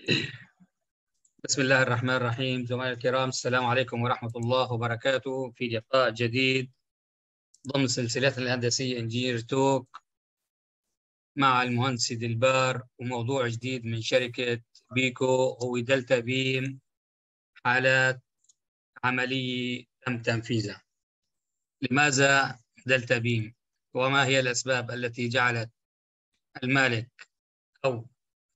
بسم الله الرحمن الرحيم زملائي الكرام السلام عليكم ورحمة الله وبركاته في لقاء جديد ضمن سلسلتنا الهندسية انجينير توك مع المهندس دلبار وموضوع جديد من شركة بيكو هو دلتا بيم حالات عملية تم تنفيذها لماذا دلتا بيم وما هي الأسباب التي جعلت المالك أو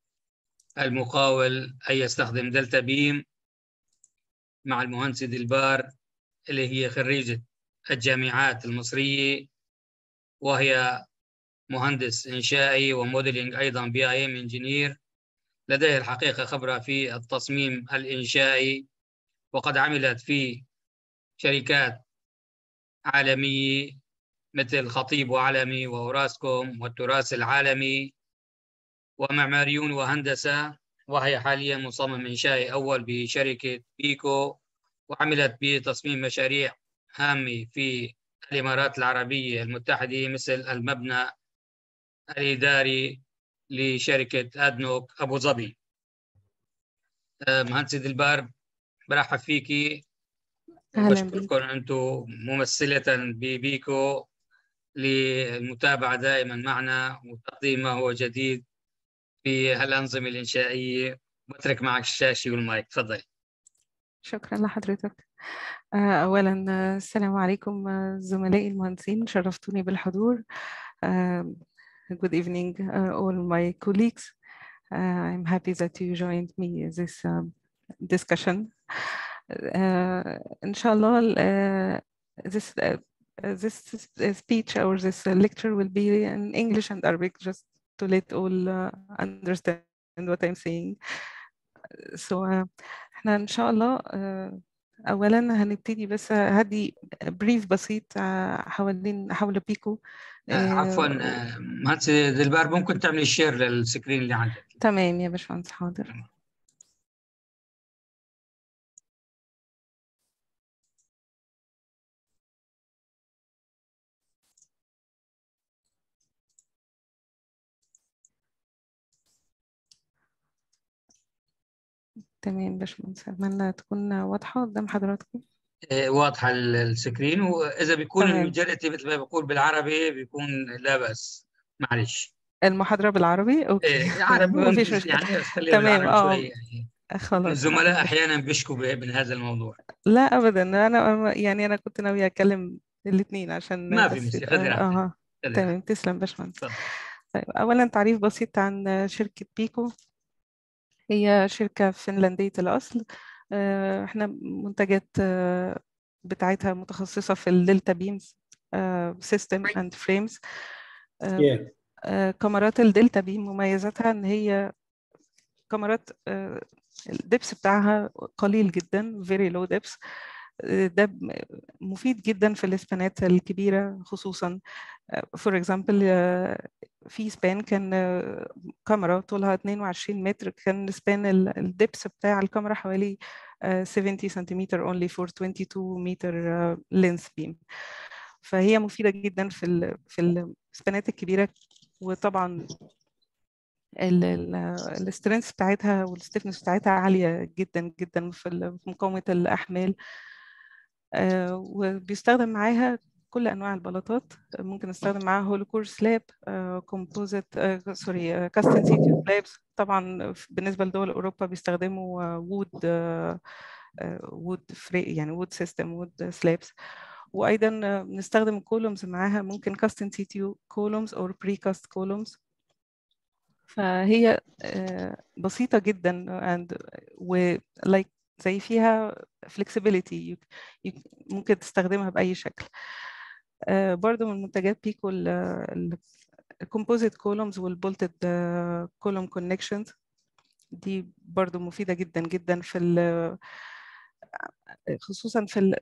المقاول أن يستخدم دلتا بيم مع المهندس دلبار اللي هي خريجة الجامعات المصرية وهي مهندس إنشائي وموديلينج أيضا بي أي إم إنجينير لديه الحقيقة خبرة في التصميم الإنشائي وقد عملت في شركات عالمية مثل خطيب وعلمي وأوراسكوم والتراث العالمي ومعماريون وهندسة وهي حاليا مصمم إنشائي أول بشركة بيكو وعملت بتصميم مشاريع هامة في الإمارات العربية المتحدة مثل المبنى الإداري لشركة أدنوك أبو ظبي مهندس دلبار برحب فيكي بشكركم أنتم ممثلة ببيكو للمتابعة دائما معنا وتقديم ما هو جديد في الأنظمة الإنشائية بترك معك الشاشة والمايك تفضلي شكرا لحضرتك أولا السلام عليكم زملائي المهندسين شرفتوني بالحضور Good evening uh, all my colleagues. Uh, I'm happy that you joined me in this um, discussion. Uh, inshallah, this this speech or this lecture will be in English and Arabic just to let all understand what I'm saying. So احنا ان شاء الله اولا هنبتدي بس هدي بريف بسيط حوالين حول بيكو عفوا مهندس دلبار ممكن تعملي شير للسكرين اللي عندك تمام يا باشمهندس حاضر تمام باشمهندس اتمنى تكون واضحه قدام حضراتكم واضحه السكرين واذا بيكون المجالتي مثل ما بقول بالعربي بيكون لا باس معلش المحاضره بالعربي اوكي إيه عربي ما فيش مشكله يعني تمام اه يعني. خلاص الزملاء احيانا بيشكوا من هذا الموضوع لا ابدا انا يعني انا كنت ناويه اتكلم الاثنين عشان ما في مشكله خذي اه تمام تسلم باشمهندس طيب اولا تعريف بسيط عن شركه بيكو هي شركة فنلندية الأصل احنا منتجات بتاعتها متخصصة في الدلتا بيمز سيستم اند فريمز كاميرات الدلتا بيم مميزاتها ان هي كاميرات الدبس بتاعها قليل جدا very low depth ده مفيد جدا في الاسبانات الكبيرة خصوصا فور اكزامبل في سبان كان كاميرا طولها 22 متر كان سبان الدبس بتاع الكاميرا حوالي 70 سنتيمتر only for 22 متر لينس بيم فهي مفيدة جدا في ال في السبانات الكبيرة وطبعا السترينث بتاعتها والستيفنس بتاعتها عالية جدا جدا في مقاومة الأحمال وبيستخدم معاها كل انواع البلاطات ممكن نستخدم معاها هولوكور سلاب كومبوزيت سوري كاستن سيتي سلابس طبعا بالنسبه لدول اوروبا بيستخدموا وود وود فري يعني وود سيستم وود سلابس وايضا بنستخدم كولومز معاها ممكن كاستن سيتي كولومز او بري كاست كولومز فهي بسيطه جدا and و like زي فيها flexibility ممكن تستخدمها بأي شكل uh, برضو من منتجات بيكو الكومبوزيت كولومز والبولتد كولوم كونكشنز دي برضو مفيدة جدا جدا في ال خصوصا في ال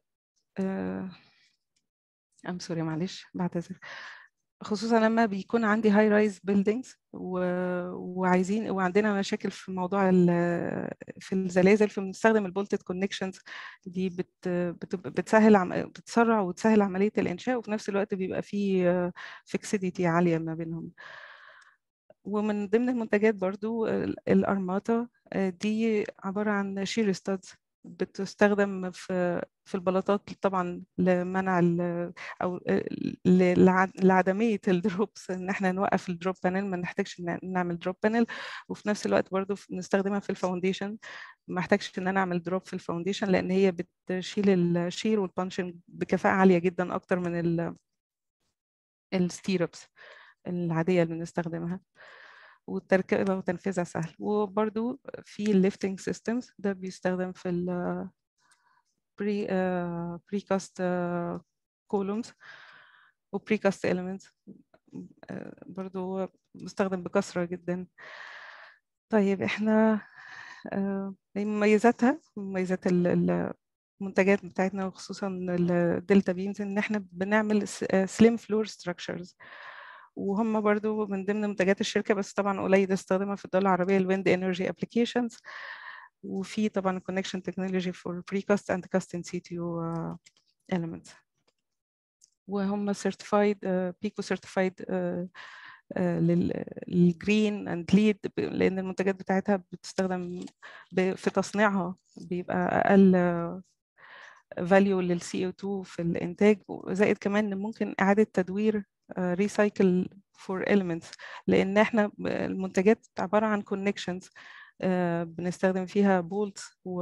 ام سوري معلش بعتذر خصوصا لما بيكون عندي هاي رايز بيلدينجز وعايزين وعندنا مشاكل في موضوع في الزلازل فبنستخدم البولتد كونكشنز دي بت بت بتسهل عم بتسرع وتسهل عمليه الانشاء وفي نفس الوقت بيبقى في فيكسيديتي عاليه ما بينهم ومن ضمن المنتجات برضو الأرماتا دي عبارة عن شير ستادز بتستخدم في في البلاطات طبعا لمنع او لعدميه الدروبس ان احنا نوقف الدروب بانل ما نحتاجش نعمل دروب بانل وفي نفس الوقت برضو بنستخدمها في الفاونديشن ما احتاجش ان انا اعمل دروب في الفاونديشن لان هي بتشيل الشير والبانشنج بكفاءه عاليه جدا اكتر من الستيربس العاديه اللي بنستخدمها والتركيبه وتنفيذها سهل وبرده في الليفتنج سيستمز ده بيستخدم في ال بري بري كاست كولومز وبري كاست elements برضو مستخدم بكثرة جدا طيب احنا مميزاتها مميزات المنتجات بتاعتنا وخصوصا الدلتا بيمز ان احنا بنعمل سليم فلور ستراكشرز وهم برضو من ضمن منتجات الشركة بس طبعا قليل استخدامها في الدول العربية الويند انرجي ابلكيشنز وفي طبعا connection technology for precast and cast in situ uh, elements وهم certified uh, PICO certified uh, للجرين اند ليد لان المنتجات بتاعتها بتستخدم في تصنيعها بيبقى اقل فاليو للسي او 2 في الانتاج زائد كمان ان ممكن اعاده تدوير ريسايكل فور elements لان احنا المنتجات عباره عن كونكشنز بنستخدم فيها بولت و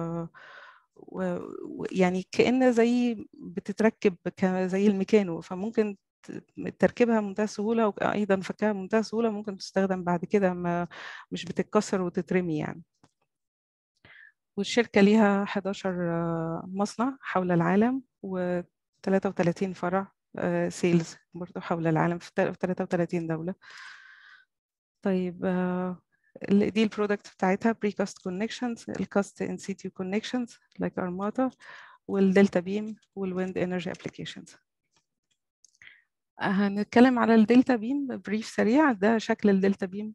ويعني كأن زي بتتركب زي الميكانو فممكن تركيبها بمنتهى السهولة وأيضا فكها بمنتهى السهولة ممكن تستخدم بعد كده ما مش بتتكسر وتترمي يعني والشركة ليها 11 مصنع حول العالم و 33 فرع سيلز برضه حول العالم في 33 دولة طيب دي البرودكت بتاعتها بريكاست كونكشنز الكاست ان سيتيو كونكشنز لايك ارماتا والدلتا بيم والويند انرجي ابلكيشنز هنتكلم على الدلتا بيم بريف سريع ده شكل الدلتا بيم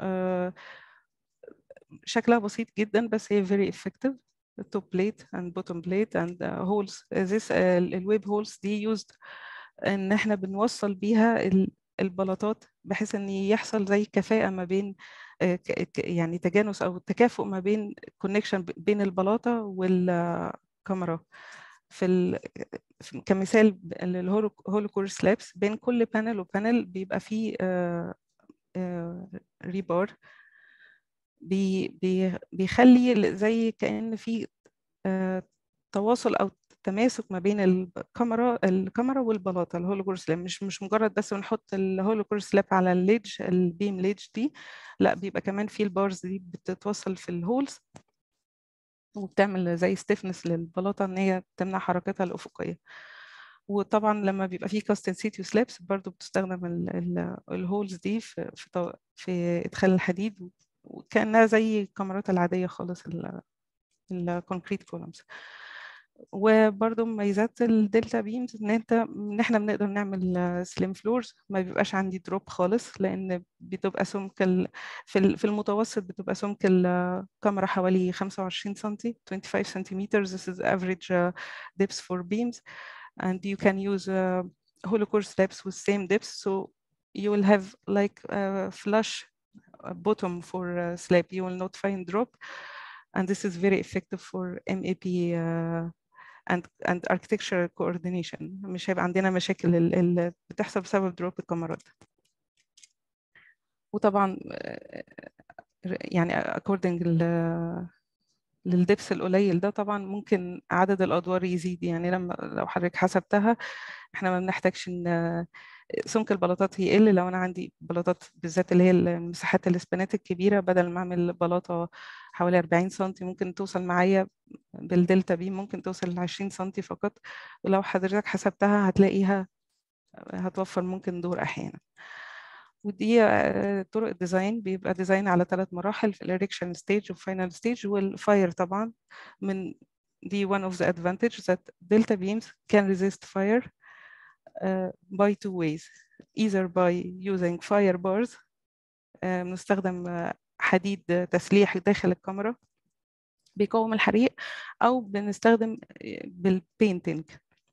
شكلها بسيط جدا بس هي very effective top plate and bottom plate and uh, holes this الويب uh, holes دي used ان احنا بنوصل بيها البلاطات بحيث ان يحصل زي كفاءه ما بين يعني تجانس او تكافؤ ما بين كونكشن بين البلاطه والكاميرا في ال... كمثال الهولوكور سلابس بين كل بانل وبانل بيبقى فيه ريبار بي بي بيخلي زي كأن في تواصل أو تماسك ما بين الكاميرا الكاميرا والبلاطه الهولوكور سلاب مش مش مجرد بس بنحط الهولوكور سلاب على الليدج البيم ليدج دي لا بيبقى كمان في البارز دي بتتوصل في الهولز وبتعمل زي ستيفنس للبلاطه ان هي تمنع حركتها الافقيه وطبعا لما بيبقى في كاست سيتيو سلابس برضو بتستخدم الهولز دي في في, في ادخال الحديد وكانها زي الكاميرات العاديه خالص الكونكريت كولومز وبرضه مميزات الدلتا بيمز ان انت ان احنا بنقدر نعمل سليم فلورز ما بيبقاش عندي دروب خالص لان بتبقى سمك في في المتوسط بتبقى سمك الكاميرا حوالي 25 سم 25 سنتيمتر this is average uh, depth for beams and you can use uh, holocore slabs with same depth so you will have like a flush bottom for uh, slab you will not find drop and this is very effective for MAP uh, and and architecture coordination مش هيبقى عندنا مشاكل اللي بتحصل بسبب دروب الكاميرات وطبعا يعني according للدبس القليل ده طبعا ممكن عدد الادوار يزيد يعني لما لو حضرتك حسبتها احنا ما بنحتاجش ان سمك البلاطات يقل لو انا عندي بلاطات بالذات اللي هي المساحات الاسبانات الكبيره بدل ما اعمل بلاطه حوالي 40 سم ممكن توصل معايا بالدلتا بي ممكن توصل ل 20 سم فقط ولو حضرتك حسبتها هتلاقيها هتوفر ممكن دور احيانا ودي طرق الديزاين بيبقى ديزاين على ثلاث مراحل في الاريكشن ستيج والفاينل ستيج والفاير طبعا من دي one of the advantage that delta beams can resist fire uh, by two ways either by using fire bars بنستخدم uh, حديد تسليح داخل الكاميرا بيقاوم الحريق او بنستخدم بالبينتنج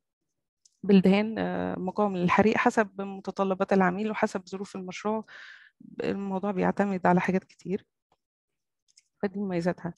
بالدهان مقاوم للحريق حسب متطلبات العميل وحسب ظروف المشروع الموضوع بيعتمد على حاجات كتير فدي مميزاتها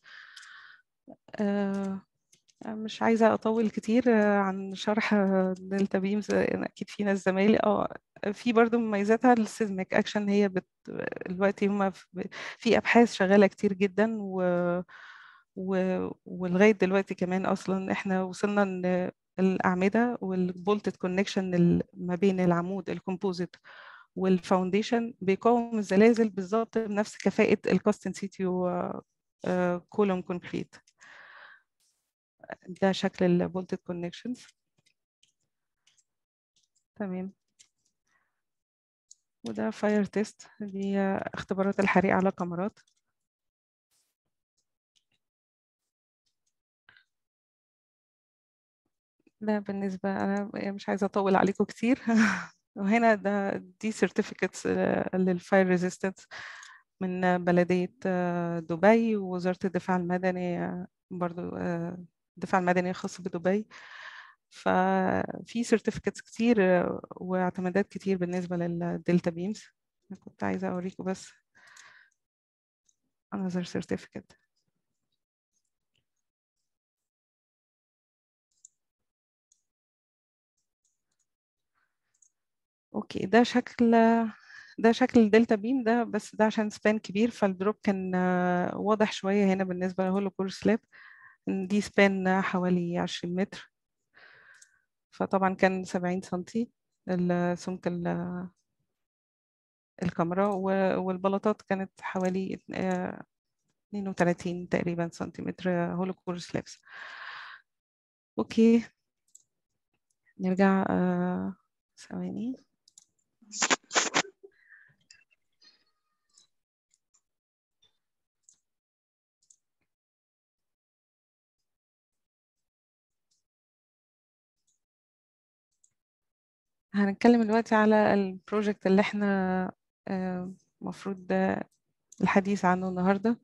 آه مش عايزة أطول كتير عن شرح دلتا بيمز أكيد في ناس زمايلي اه في برضو مميزاتها السيزميك أكشن هي بت... دلوقتي هما في أبحاث شغالة كتير جدا و... و... ولغاية دلوقتي كمان أصلا إحنا وصلنا إن الأعمدة والبولتد كونكشن ما بين العمود الكومبوزيت والفاونديشن بيقاوم الزلازل بالظبط بنفس كفاءة الكاست سيتيو كولوم كونكريت ده شكل البولتد كونكشنز تمام وده فاير تيست دي اختبارات الحريق على كاميرات ده بالنسبة أنا مش عايزة أطول عليكم كتير وهنا ده دي certificates للفاير ريزيستنس من بلدية دبي ووزارة الدفاع المدني برضو الدفاع المدني الخاص بدبي ففي سيرتيفيكتس كتير واعتمادات كتير بالنسبة للدلتا بيمز أنا كنت عايزة أوريكم بس another certificate اوكي ده شكل ده شكل الدلتا بيم ده بس ده عشان سبان كبير فالدروب كان واضح شوية هنا بالنسبة لهولو كور سلاب دي سبان حوالي عشرين متر فطبعا كان سبعين سنتي سمك الكاميرا والبلاطات كانت حوالي اتنين وتلاتين تقريبا سنتيمتر هولو كور سلابس اوكي نرجع ثواني هنتكلم دلوقتي على البروجكت اللي احنا المفروض الحديث عنه النهارده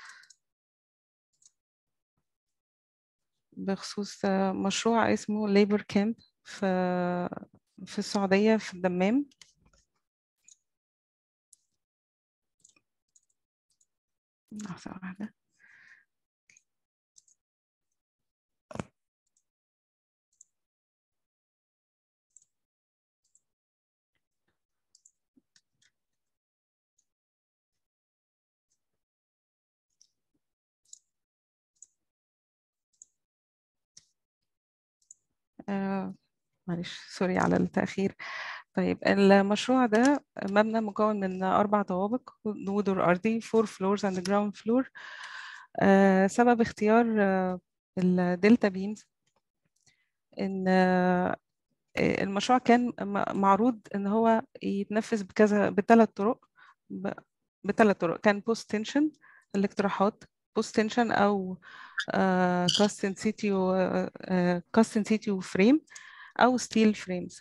بخصوص مشروع اسمه ليبر كامب في في السعودية في الدمام لحظة واحدة آه معلش سوري على التأخير طيب المشروع ده مبنى مكون من أربع طوابق ودور أرضي فور فلورز and جراوند فلور آه سبب اختيار آه الدلتا بيمز إن آه المشروع كان معروض إن هو يتنفذ بكذا بثلاث طرق بثلاث طرق كان بوست تنشن الاقتراحات بوست تنشن أو كاست ان سيتيو كاست ان سيتيو فريم او ستيل فريمز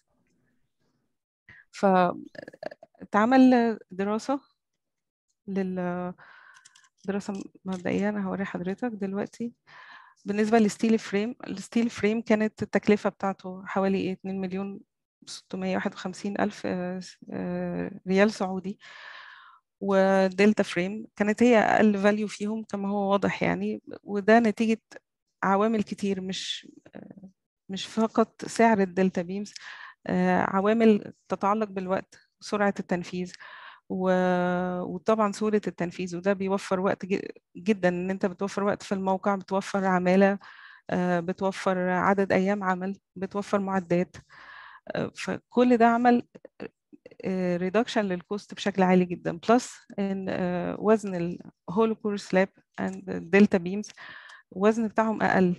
فاتعمل دراسه لل دراسه مبدئيه انا هوري حضرتك دلوقتي بالنسبه للستيل فريم الستيل فريم كانت التكلفه بتاعته حوالي 2 مليون 651 الف ريال سعودي ودلتا فريم كانت هي اقل فاليو فيهم كما هو واضح يعني وده نتيجه عوامل كتير مش مش فقط سعر الدلتا بيمز عوامل تتعلق بالوقت سرعه التنفيذ وطبعا سهوله التنفيذ وده بيوفر وقت جدا ان انت بتوفر وقت في الموقع بتوفر عماله بتوفر عدد ايام عمل بتوفر معدات فكل ده عمل ريدكشن للكوست بشكل عالي جدا بلس ان وزن الهولو كور سلاب اند دلتا بيمز الوزن بتاعهم اقل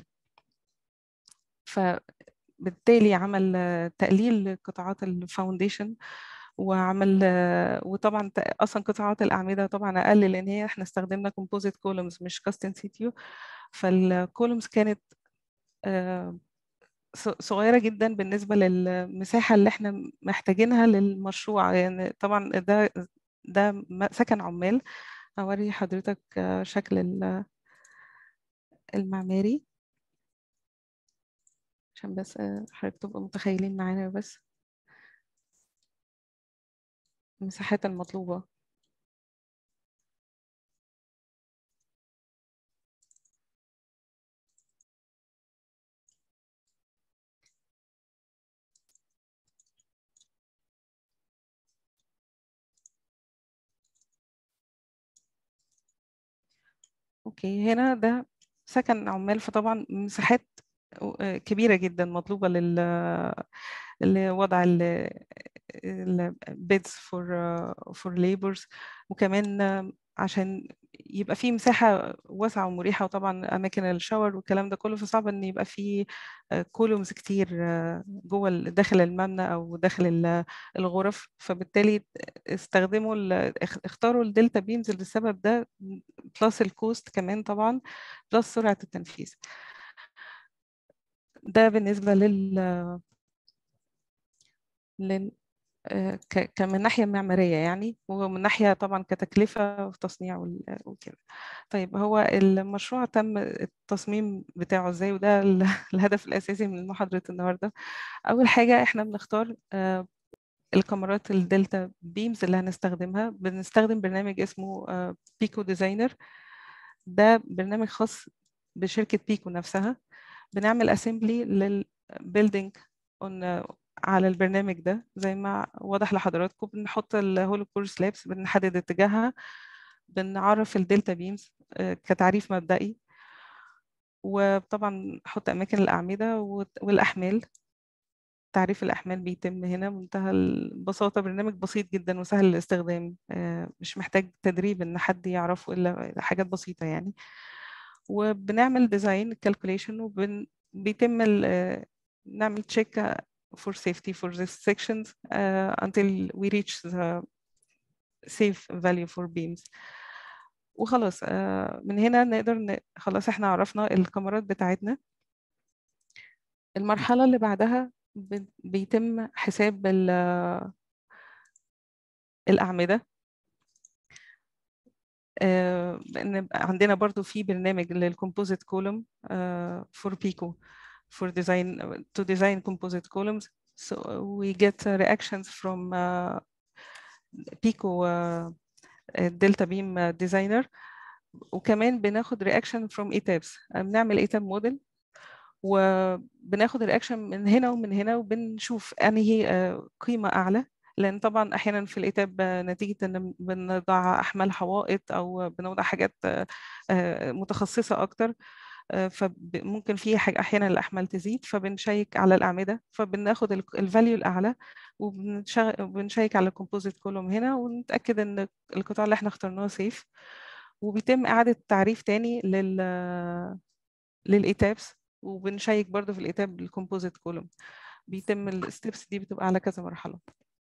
فبالتالي عمل تقليل قطاعات الفاونديشن وعمل وطبعا اصلا قطاعات الاعمده طبعا اقل لان هي احنا استخدمنا كومبوزيت كولومز مش كاستن سيتيو فالكولومز كانت صغيرة جدا بالنسبة للمساحة اللي احنا محتاجينها للمشروع يعني طبعا ده ده سكن عمال أوري حضرتك شكل المعماري عشان بس حضرتك تبقوا متخيلين معانا بس المساحات المطلوبة اوكي هنا ده سكن عمال فطبعا مساحات كبيرة جدا مطلوبة لل لوضع ال bids for for labors وكمان عشان يبقى في مساحة واسعة ومريحة وطبعا أماكن الشاور والكلام ده كله فصعب إن يبقى في كولومز كتير جوه داخل المبنى أو داخل الغرف فبالتالي استخدموا اختاروا الدلتا بيمز للسبب ده بلس الكوست كمان طبعا بلس سرعة التنفيذ ده بالنسبة لل لل كمن ناحية معمارية يعني ومن ناحية طبعا كتكلفة وتصنيع وكده طيب هو المشروع تم التصميم بتاعه ازاي وده الهدف الأساسي من محاضرة النهاردة أول حاجة احنا بنختار الكاميرات الدلتا بيمز اللي هنستخدمها بنستخدم برنامج اسمه بيكو ديزاينر ده برنامج خاص بشركة بيكو نفسها بنعمل اسمبلي للبيلدينج على البرنامج ده زي ما واضح لحضراتكم بنحط الهولو كور سلابس بنحدد اتجاهها بنعرف الدلتا بيمز كتعريف مبدئي وطبعا نحط اماكن الاعمده والاحمال تعريف الاحمال بيتم هنا بمنتهى البساطه برنامج بسيط جدا وسهل الاستخدام مش محتاج تدريب ان حد يعرفه الا حاجات بسيطه يعني وبنعمل ديزاين كالكوليشن وبيتم نعمل تشيك for safety for these sections uh, until we reach the safe value for beams وخلاص uh, من هنا نقدر ن... خلاص احنا عرفنا الكاميرات بتاعتنا المرحلة اللي بعدها ب... بيتم حساب ال... الأعمدة uh, عندنا برضو في برنامج للكومبوزيت كولوم فور بيكو for design to design composite columns. So we get uh, reactions from uh, Pico uh, Delta Beam designer وكمان بناخد reaction from ETABS بنعمل ETAB موديل وبناخد reaction من هنا ومن هنا وبنشوف انهي قيمة أعلى لأن طبعا أحيانا في الإتاب نتيجة إن بنضع أحمال حوائط أو بنوضع حاجات متخصصة أكتر فممكن في حاجة أحيانا الأحمال تزيد فبنشيك على الأعمدة فبناخد الفاليو الأعلى وبنشيك على الكومبوزيت كولوم هنا ونتأكد إن القطاع اللي احنا اخترناه سيف وبيتم إعادة تعريف تاني لل للإيتابس وبنشيك برضو في الإيتاب الكومبوزيت كولوم بيتم الستبس دي بتبقى على كذا مرحلة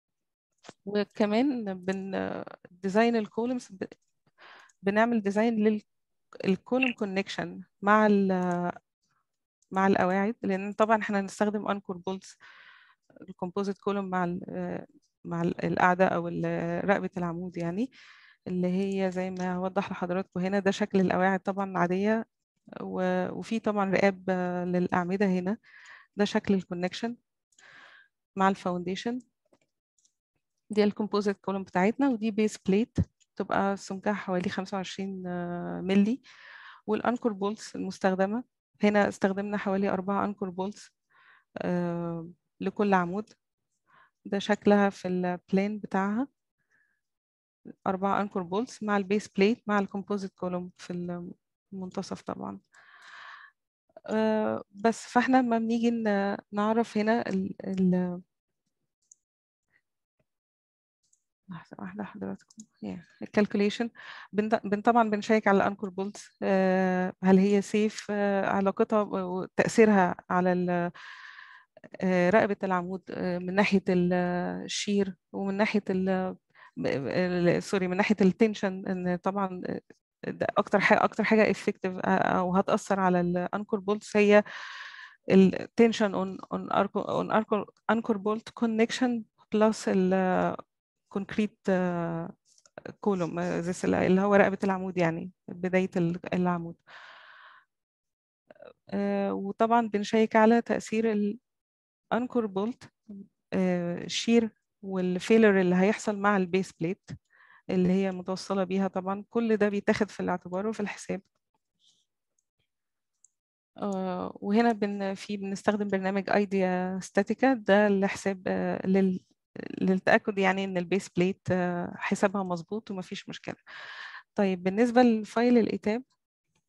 وكمان بن ديزاين الكولومز بنعمل ديزاين لل الكولوم كونكشن مع مع القواعد لان طبعا احنا هنستخدم انكور بولتس الكومبوزيت كولوم مع ال مع القاعده او رقبه العمود يعني اللي هي زي ما هوضح لحضراتكم هنا ده شكل القواعد طبعا عاديه وفي طبعا رقاب للاعمده هنا ده شكل الكونكشن مع الفاونديشن دي الكومبوزيت كولوم بتاعتنا ودي بيس بليت تبقى سمكها حوالي 25 ملي والانكور بولتس المستخدمه هنا استخدمنا حوالي أربعة انكور بولتس آه لكل عمود ده شكلها في البلان بتاعها أربعة انكور بولتس مع البيس بليت مع الكومبوزيت كولوم في المنتصف طبعا آه بس فاحنا لما بنيجي نعرف هنا ال ال لحظة واحدة حضراتكم الكالكوليشن بن طبعا بنشيك على الانكور بولتس هل هي سيف علاقتها وتأثيرها على رقبة العمود من ناحية الشير ومن ناحية ال سوري من ناحية التنشن ان طبعا اكتر حاجة اكتر حاجة افكتيف او هتأثر على الانكور بولتس هي التنشن اون اون اون انكور بولت كونكشن بلس ال كونكريت كولوم اللي هو رقبة العمود يعني بداية العمود وطبعا بنشيك على تأثير الأنكور بولت الشير والفيلر اللي هيحصل مع البيس بليت اللي هي متوصلة بيها طبعا كل ده بيتاخد في الاعتبار وفي الحساب وهنا بن في بنستخدم برنامج ايديا ستاتيكا ده لحساب لل للتأكد يعني إن البيس بليت حسابها مظبوط ومفيش مشكلة. طيب بالنسبة لفايل الإيتاب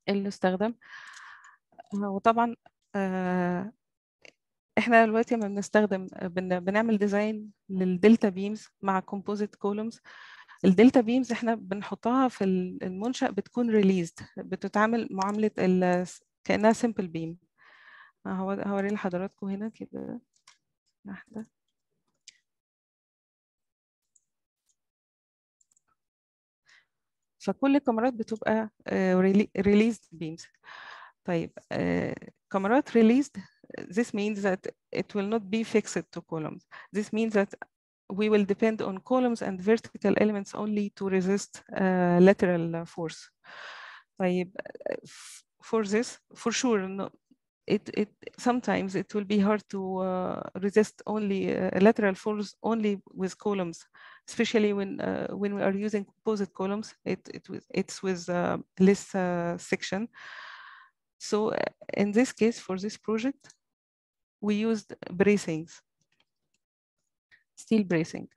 اللي استخدم وطبعا آه، احنا دلوقتي لما بنستخدم بن- بنعمل ديزاين للدلتا بيمز مع كومبوزيت كولومز الدلتا بيمز احنا بنحطها في ال- المنشأ بتكون ريليزد بتتعامل معاملة ال- كأنها سمبل بيم هوري لحضراتكم هنا كده واحدة فكل الكاميرات بتبقى ريليزد بيمز طيب آه، كاميرات released this means that it will not be fixed to columns this means that we will depend on columns and vertical elements only to resist uh, lateral force طيب f- for this for sure no, it, it sometimes it will be hard to uh, resist only uh, lateral force only with columns especially when uh, when we are using composite columns it, it was it's with uh, less uh, section so uh, in this case for this project we used bracings steel bracing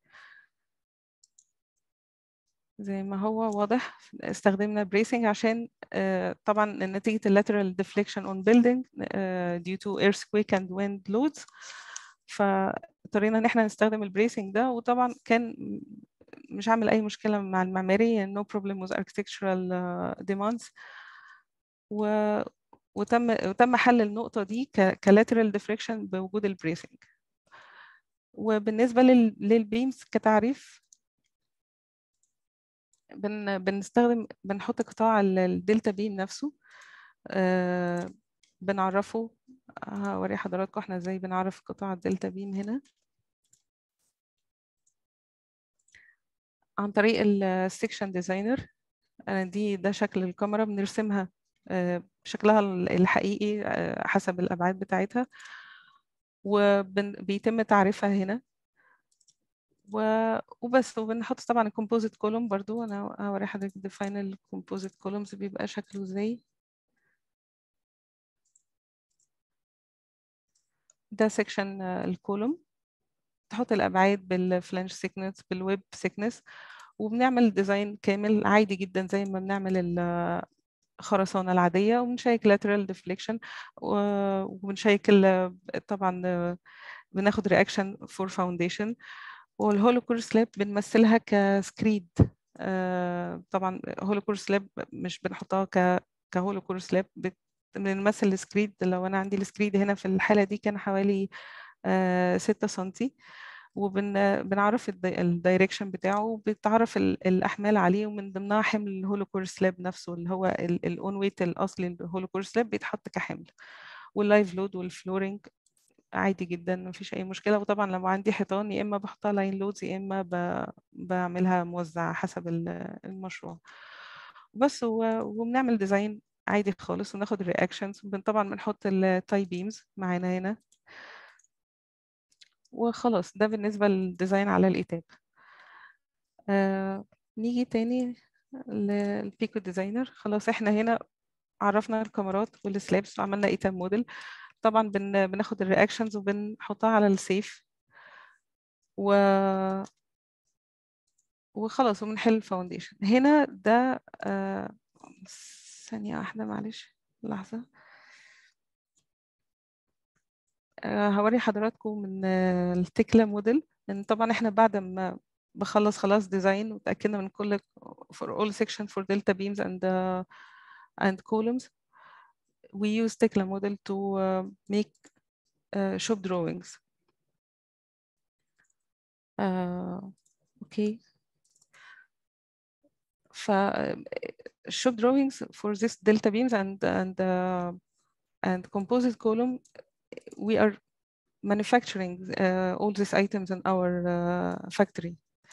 زي ما هو واضح استخدمنا bracing عشان آه، طبعا نتيجة ال lateral deflection on building آه، due to earthquake and wind loads فاضطرينا ان احنا نستخدم البريسنج ده وطبعا كان مش عامل اي مشكلة مع المعماري no problem with architectural آه، demands و وتم وتم حل النقطة دي ك كلاترال ديفليكشن بوجود البريسنج وبالنسبة لل للبيمز كتعريف بن بنستخدم بنحط قطاع ال- الدلتا بيم نفسه آه بنعرفه هوري حضراتكم احنا ازاي بنعرف قطاع الدلتا بيم هنا عن طريق السكشن ديزاينر دي ده شكل الكاميرا بنرسمها آه، شكلها ال- الحقيقي آه، حسب الأبعاد بتاعتها وبيتم تعريفها هنا و- وبس وبنحط طبعا الكومبوزيت كولوم برضو انا هوري حضرتك ديفاين الكومبوزيت كولومز بيبقى شكله ازاي ده سيكشن الكولوم تحط الابعاد بالفلانج سيكنس بالويب سيكنس وبنعمل ديزاين كامل عادي جدا زي ما بنعمل الخرسانه العاديه وبنشيك lateral deflection و- وبنشيك ال- طبعا آه، بناخد رياكشن فور فاونديشن والهولوكور سلاب بنمثلها كسكريد آه، طبعا هولوكور سلاب مش بنحطها ك كهولوكور سلاب بت- بنمثل السكريد لو انا عندي السكريد هنا في الحاله دي كان حوالي آه، 6 سنتي وبنعرف الدايركشن بتاعه وبتعرف ال- الاحمال عليه ومن ضمنها حمل الهولوكور سلاب نفسه اللي هو الاون ويت الاصلي الهولوكور سلاب بيتحط كحمل واللايف لود والفلورنج عادي جدا مفيش اي مشكله وطبعا لو عندي حيطان يا اما بحطها لاين لودز يا اما ب... بعملها موزعه حسب ال- المشروع بس و... وبنعمل ديزاين عادي خالص وناخد الرياكشنز طبعا بنحط التاي بيمز معانا هنا وخلاص ده بالنسبه للديزاين على الايتاب آه... نيجي تاني للبيكو ديزاينر خلاص احنا هنا عرفنا الكاميرات والسلابس وعملنا ايتاب موديل طبعا بن... بناخد الرياكشنز وبنحطها على السيف و وخلاص وبنحل الفاونديشن هنا ده آه... ثانية واحدة معلش لحظة آه، هوري حضراتكم من آه، التكلا موديل ان طبعا احنا بعد ما بخلص خلاص ديزاين وتأكدنا من كل for all section for delta beams and uh, and columns we use Tekla model to uh, make uh, shop drawings uh, okay ف shop drawings for this delta beams and and uh, and composite column we are manufacturing uh, all these items in our uh, factory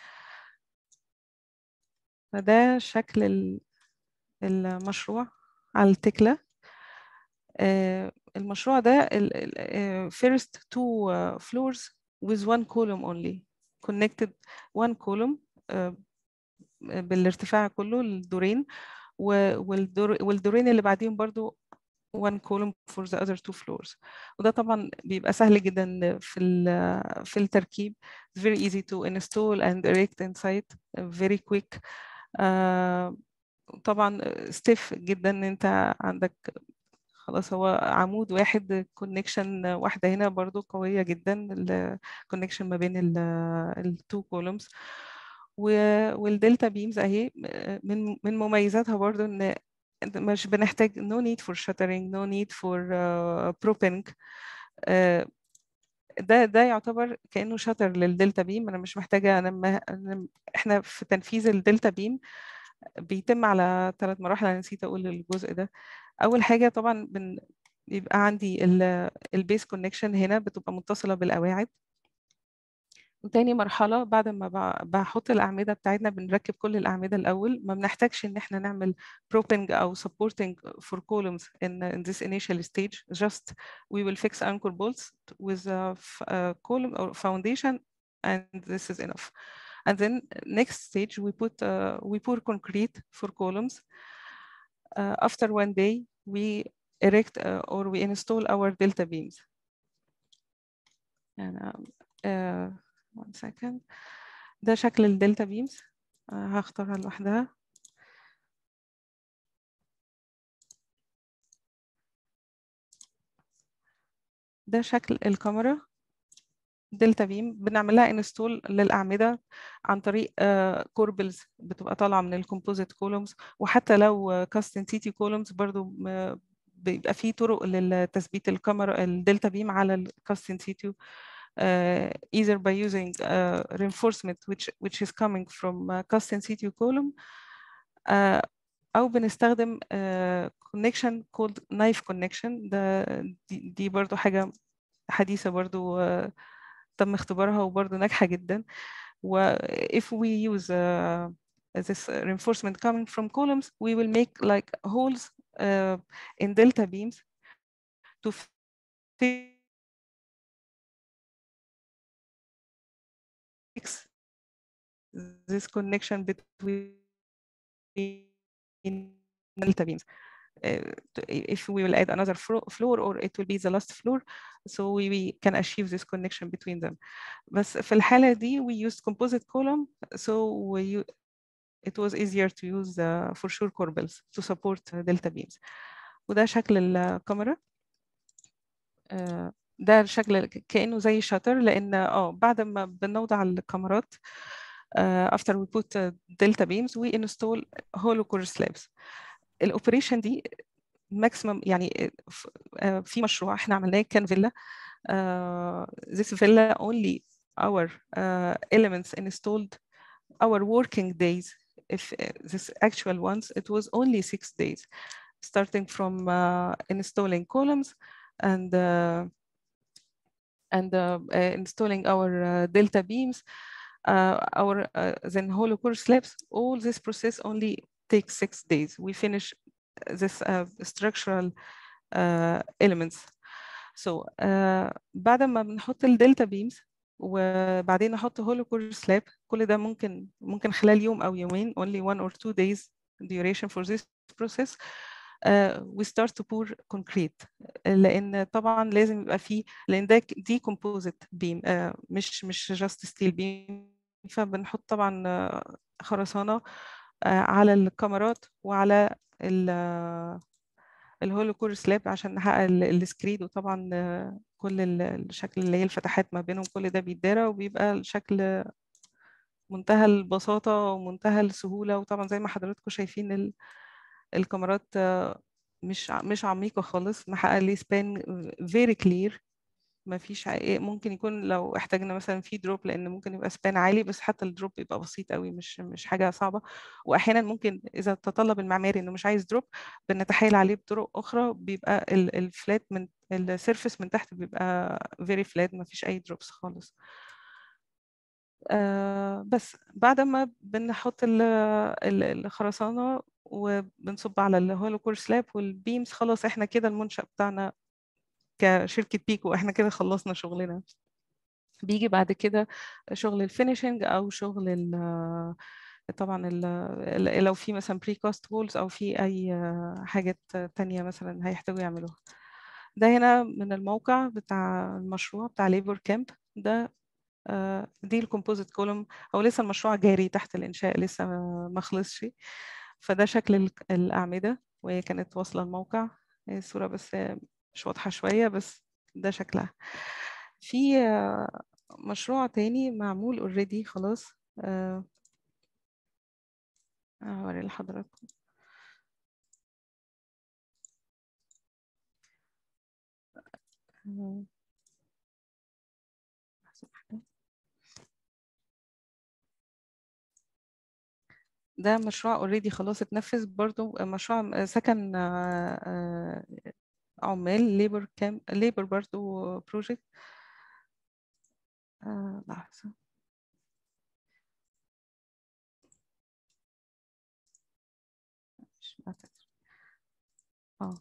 فده شكل ال- المشروع على التكلة آه، المشروع ده ال- ال- آه، first two uh, floors with one column only connected one column آه، بالارتفاع كله الدورين و- والدور والدورين اللي بعديهم برضو one column for the other two floors وده طبعا بيبقى سهل جدا في ال- في التركيب It's very easy to install and erect inside very quick آه، طبعا ستيف جدا ان انت عندك خلاص هو عمود واحد كونكشن واحده هنا برضو قويه جدا الكونكشن ما بين التو كولومز والدلتا بيمز اهي من من مميزاتها برضو ان مش بنحتاج no need for shuttering no need for uh, propping uh, ده ده يعتبر كانه شاتر للدلتا بيم انا مش محتاجه انا, ما أنا احنا في تنفيذ الدلتا بيم بيتم على ثلاث مراحل انا نسيت اقول الجزء ده اول حاجه طبعا بن بيبقى عندي البيس كونكشن هنا بتبقى متصله بالقواعد وتاني مرحلة بعد ما بحط الأعمدة بتاعتنا بنركب كل الأعمدة الأول ما بنحتاجش إن إحنا نعمل propping أو supporting for columns in, in this initial stage just we will fix anchor bolts with a, a column or foundation and this is enough and then next stage we put uh, we pour concrete for columns uh, after one day we erect uh, or we install our delta beams and, um, uh, one second ده شكل الدلتا بيمز هختارها لوحدها ده شكل الكاميرا دلتا بيم بنعمل لها انستول للاعمده عن طريق كوربلز بتبقى طالعه من الكومبوزيت كولومز وحتى لو كاستن سيتي كولومز برضو بيبقى في طرق لتثبيت الكاميرا الدلتا بيم على الكاستن سيتي Uh, either by using uh, reinforcement which which is coming from uh, cast in situ column uh, أو بنستخدم uh, connection called knife connection ده دي, دي برضو حاجة حديثة برضو uh, تم اختبارها وبرضو ناجحة جدا و if we use uh, this reinforcement coming from columns we will make like holes uh, in delta beams to fix this connection between delta beams. Uh, if we will add another floor or it will be the last floor so we, we can achieve this connection between them بس في الحالة دي we used composite column so we, it was easier to use uh, for sure corbels to support uh, delta beams وده شكل الكاميرا uh, ده شكل كانه زي شاتر لان اه بعد ما بنوضع الكاميرات uh, after we put uh, delta beams we install hollow core slabs الاوبريشن دي ماكسيمم يعني uh, في مشروع احنا عملناه كان فيلا uh, this villa only our uh, elements installed our working days if uh, this actual ones it was only six days starting from uh, installing columns and uh, and uh, installing our uh, delta beams, uh, our then hollow core slabs, all this process only takes six days. We finish this structural elements. So بعد ما بنحط الدلتا beams وبعدين نحط هولو كور سلاب كل ده ممكن ممكن خلال يوم او يومين only one or two days duration for this process uh, we start to pour concrete لان طبعا لازم يبقى فيه لان ده دي composite beam uh, مش مش just steel beam فبنحط طبعا خرسانه uh, على الكاميرات وعلى الهولو كور سلاب عشان نحقق السكريد وطبعا كل الشكل اللي هي الفتحات ما بينهم كل ده بيتدارى وبيبقى الشكل منتهى البساطه ومنتهى السهوله وطبعا زي ما حضراتكم شايفين ال... الكاميرات مش مش عميقه خالص محقق لي سبان فيري كلير ما فيش ممكن يكون لو احتاجنا مثلا في دروب لان ممكن يبقى سبان عالي بس حتى الدروب بيبقى بسيط قوي مش مش حاجه صعبه واحيانا ممكن اذا تطلب المعماري انه مش عايز دروب بنتحايل عليه بطرق اخرى بيبقى الفلات من السيرفيس من تحت بيبقى فيري فلات ما فيش اي دروبس خالص آه بس بعد ما بنحط الخرسانه وبنصب على الهولو كور سلاب والبيمز خلاص احنا كده المنشأ بتاعنا كشركة بيكو احنا كده خلصنا شغلنا بيجي بعد كده شغل الفينيشنج او شغل ال طبعا ال لو في مثلا بري كاست وولز او في اي حاجات تانية مثلا هيحتاجوا يعملوها ده هنا من الموقع بتاع المشروع بتاع ليبر كامب ده دي الكومبوزيت كولوم او لسه المشروع جاري تحت الانشاء لسه ما خلصش فده شكل الأعمدة وهي كانت واصلة الموقع الصورة بس مش واضحة شوية بس ده شكلها في مشروع تاني معمول اوريدي خلاص هوري لحضراتكم ده مشروع اوريدي خلاص اتنفذ برضو مشروع سكن عمال ليبر كام ليبر برضو بروجكت لحظة مش اه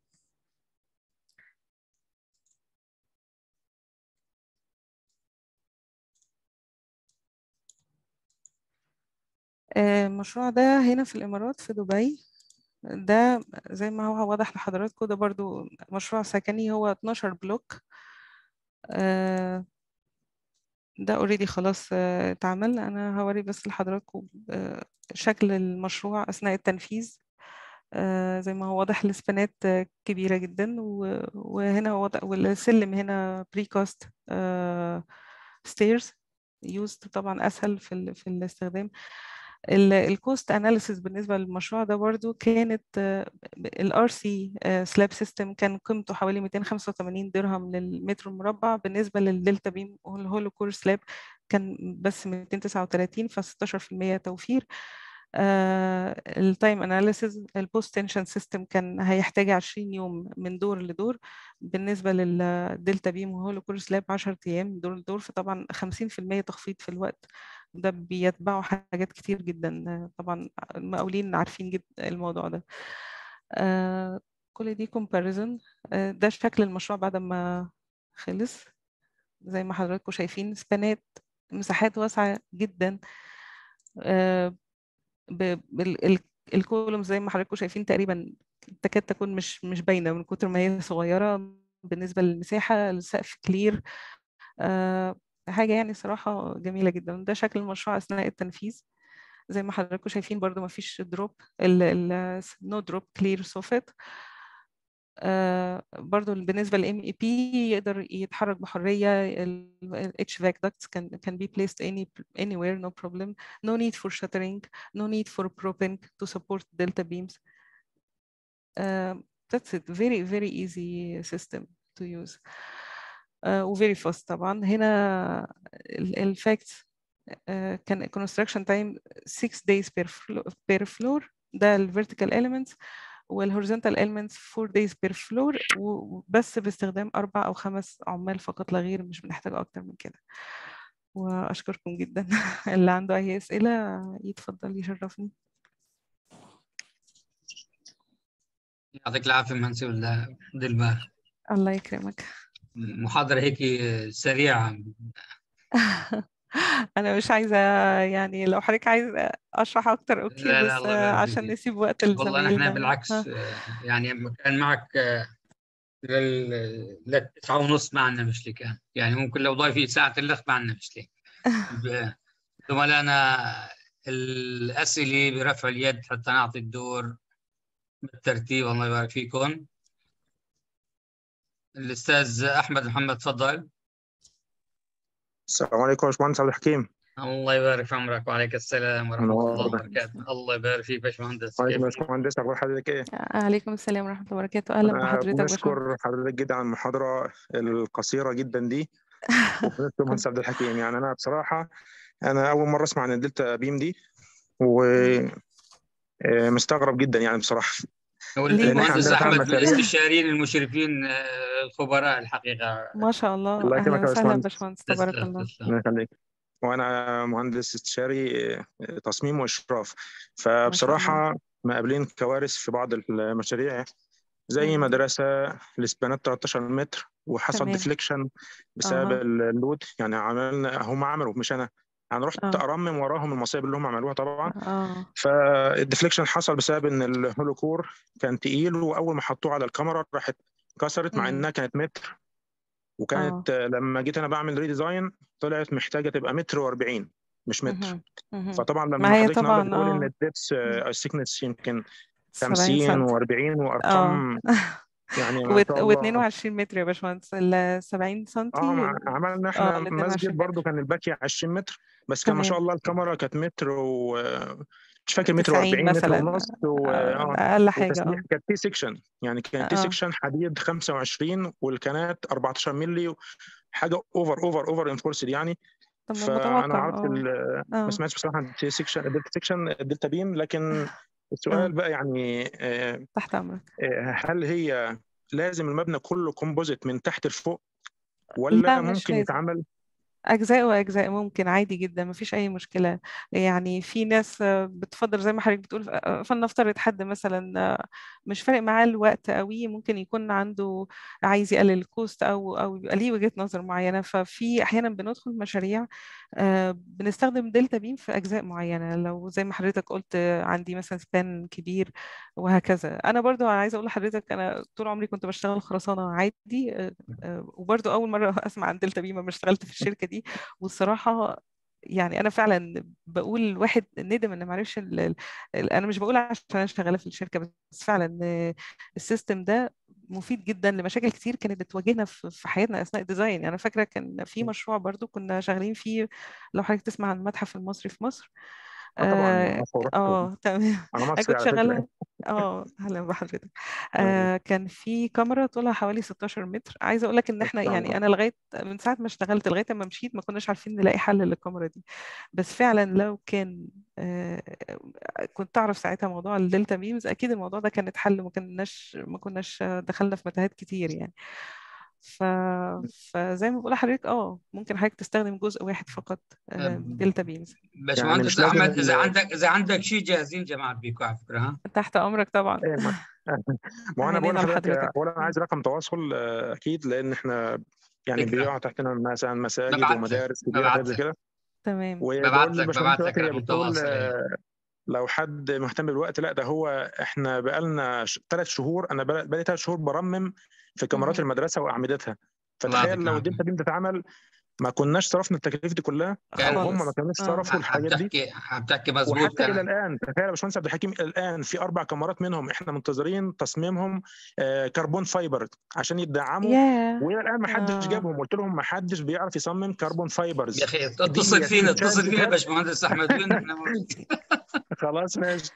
المشروع ده هنا في الإمارات في دبي ده زي ما هو واضح لحضراتكم ده برضو مشروع سكني هو 12 بلوك ده اوريدي خلاص اتعمل انا هوري بس لحضراتكم شكل المشروع اثناء التنفيذ زي ما هو واضح السبانات كبيرة جدا وهنا واضح والسلم هنا بريكوست ستيرز يوزد طبعا اسهل في في الاستخدام الكوست اناليسيس بالنسبه للمشروع ده برضو كانت الار سي سلاب سيستم كان قيمته حوالي 285 درهم للمتر المربع بالنسبه للدلتا بيم والهولو كور سلاب كان بس 239 ف 16% توفير التايم اناليسيز البوست تنشن سيستم كان هيحتاج 20 يوم من دور لدور بالنسبه للدلتا بيم وهولو كور سلاب 10 ايام دور لدور فطبعا 50% تخفيض في الوقت ده بيتبعوا حاجات كتير جدا طبعا المقاولين عارفين جدا الموضوع ده آه كل دي كومباريزن آه ده شكل المشروع بعد ما خلص زي ما حضراتكم شايفين سبانات مساحات واسعة جدا آه الكولوم زي ما حضراتكم شايفين تقريبا تكاد تكون مش مش باينة من كتر ما هي صغيرة بالنسبة للمساحة السقف كلير آه حاجة يعني صراحة جميلة جدا ده شكل المشروع أثناء التنفيذ زي ما حضراتكم شايفين برضو ما فيش دروب النو دروب كلير سوفت برضو بالنسبة للام اي بي يقدر يتحرك بحرية ال HVAC ducts can, can be placed any, anywhere no problem no need for shuttering no need for propping to support delta beams uh, that's it very very easy system to use وفيري فاست طبعا هنا الفاكت كان construction time 6 days per floor, per floor ده الفيرتيكال elements والهوريزونتال elements 4 days per floor وبس باستخدام أربع أو خمس عمال فقط لا غير مش بنحتاج أكتر من كده وأشكركم جدا اللي عنده أي أسئلة يتفضل يشرفني يعطيك العافية مهندس دلبار الله يكرمك محاضرة هيك سريعة أنا مش عايزة يعني لو حضرتك عايز أشرح أكتر أوكي لا لا بس الله يبارك عشان فيك. نسيب وقت والله نحن لزمايلنا بالعكس ها. يعني كان معك لل للتسعة ونص ما عندنا مشكلة كان يعني ممكن لو ضايفي ساعة الأخ ما عندنا مشكلة ب- زملائنا الأسئلة برفع اليد حتى نعطي الدور بالترتيب الله يبارك فيكم الأستاذ أحمد محمد تفضل السلام عليكم يا باشمهندس عبد الحكيم الله يبارك في عمرك وعليك السلام ورحمة منور. الله وبركاته الله يبارك فيك باشمهندس وعليكم يا كيف باشمهندس اخبار حضرتك ايه؟ عليكم السلام ورحمة الله وبركاته أهلا انا بحضرتك باشمهندس بشكر حضرتك جدا على المحاضره القصيره جدا دي وفي نفس المهندس عبد الحكيم يعني انا بصراحه انا اول مره اسمع عن الدلتا بيم دي ومستغرب جدا يعني بصراحه والمهندس عندنا فعلا أحمد من مشاريع. الاستشاريين المشرفين آه، الخبراء الحقيقة ما شاء الله الله يكرمك أهلا يا وسهلا باشمهندس. باشمهندس تبارك تسلم الله تسلم الله يخليك وانا مهندس استشاري تصميم واشراف فبصراحه مقابلين كوارث في بعض المشاريع زي مم. مدرسه الاسبانات 13 متر وحصل تمام. ديفليكشن بسبب أها. اللود يعني عملنا هم عملوا مش انا انا رحت آه. ارمم وراهم المصايب اللي هم عملوها طبعا اه فالديفليكشن حصل بسبب ان الهولوكور كان تقيل واول ما حطوه على الكاميرا راحت كسرت مع مم. انها كانت متر وكانت آه. لما جيت انا بعمل ريديزاين طلعت محتاجه تبقى متر و40 مش متر مهم. مهم. فطبعا لما ما هي حضرتك النهارده طبعا بتقول ان اه الدبس السيكنس يمكن 70 50 سم و40 اه وارقام يعني ما شاء و الله 22 متر يا باشمهندس ال 70 سم اه مع- عملنا اه احنا ال مسجد 22 برضو متر كان الباكي 20 متر بس كان ما شاء تمام الله الكاميرا كانت متر و مش فاكر متر 90 و40 متر مثلا ونص و... آه، اه اقل حاجه وتسليح اه كانت تي سيكشن يعني كان تي اه سيكشن حديد 25 والكانات 14 مللي حاجه اوفر اوفر اوفر انفورسد يعني طب ما فانا ما متوقع اعرفش اه ال- ما اه سمعتش بصراحه عن التي سيكشن الدلتا سيكشن الدلتا بيم لكن السؤال اه بقى يعني آه، تحت امرك آه، هل هي لازم المبنى كله كومبوزيت من تحت لفوق ولا لا مش ممكن لازم يتعمل أجزاء وأجزاء ممكن عادي جدا مفيش أي مشكلة يعني في ناس آه، بتفضل زي ما حضرتك بتقول آه، فلنفترض حد مثلا آه، مش فارق معاه الوقت قوي ممكن يكون عنده عايز يقلل الكوست أو أو يبقى ليه وجهة نظر معينة ففي أحيانا بندخل مشاريع آه، بنستخدم دلتا بيم في أجزاء معينة لو زي ما حضرتك قلت آه، عندي مثلا سبان كبير وهكذا أنا برضو عايزة أقول لحضرتك أنا طول عمري كنت بشتغل خرسانة عادي آه، آه، وبرضو أول مرة أسمع عن دلتا بيم لما اشتغلت في الشركة دي والصراحة يعني أنا فعلا بقول الواحد ندم إن معرفش ال... ال... ال- أنا مش بقول عشان أنا شغالة في الشركة بس فعلا آه، السيستم ده مفيد جدا لمشاكل كتير كانت بتواجهنا في في حياتنا أثناء الديزاين يعني أنا فاكرة كان في مشروع برضو كنا شغالين فيه لو حضرتك تسمع عن المتحف المصري في مصر اه طبعا اه مصر ورحت آه، تمام انا انا مصري كنت على فكره شغاله اه اهلا بحضرتك آه كان في كاميرا طولها حوالي 16 متر عايزه اقول لك ان ما احنا شاء يعني الله انا لغايه من ساعه ما اشتغلت لغايه ما مشيت ما كناش عارفين نلاقي حل للكاميرا دي بس فعلا لو كان آه كنت اعرف ساعتها موضوع الدلتا بيمز اكيد الموضوع ده كان اتحل ما كناش ما كناش دخلنا في متاهات كتير يعني ف... فزي ما بقول لحضرتك اه ممكن حضرتك تستخدم جزء واحد فقط آه دلتا بيمز يعني باشمهندس مش لازم احمد اذا ال... عندك اذا عندك شيء جاهزين جماعه بيكو على فكره ها تحت امرك طبعا إيه ما... ما انا بقول عينينا لحضرتك لحضرتك اولا مم. عايز رقم تواصل آه، اكيد لان احنا يعني فكره بيقع تحتنا مثلا مساجد ببعت لك ومدارس كبيره ببعت وحاجات زي لك كده تمام ببعت وبقول لك للباشمهندس ببعت لك دلوقتي هي رقم بتقول تواصل ايوه آه، لو حد مهتم بالوقت لا ده هو احنا بقالنا ثلاث شهور انا بقى- بقالي ثلاث شهور برمم في كاميرات مهم. المدرسه واعمدتها الله فتخيل يعطيك لو العافيه الدلتا بيم ده اتعمل ما كناش صرفنا التكاليف دي كلها او هم ما خالص كانوش اه صرفوا الحاجات دي بتحكي بتحكي مزبوط وحتى الى كان الان تخيل يا باشمهندس عبد الحكيم الان في اربع كاميرات منهم احنا منتظرين تصميمهم آه، كربون فايبر عشان يدعموا ياه والى الان ما حدش اه جابهم قلت لهم ما حدش بيعرف يصمم كربون يا فايبرز اخي دي اتصل يا فينا تتشال اتصل فينا جهاز باشمهندس احمد وين احنا موجودين خلاص ماشي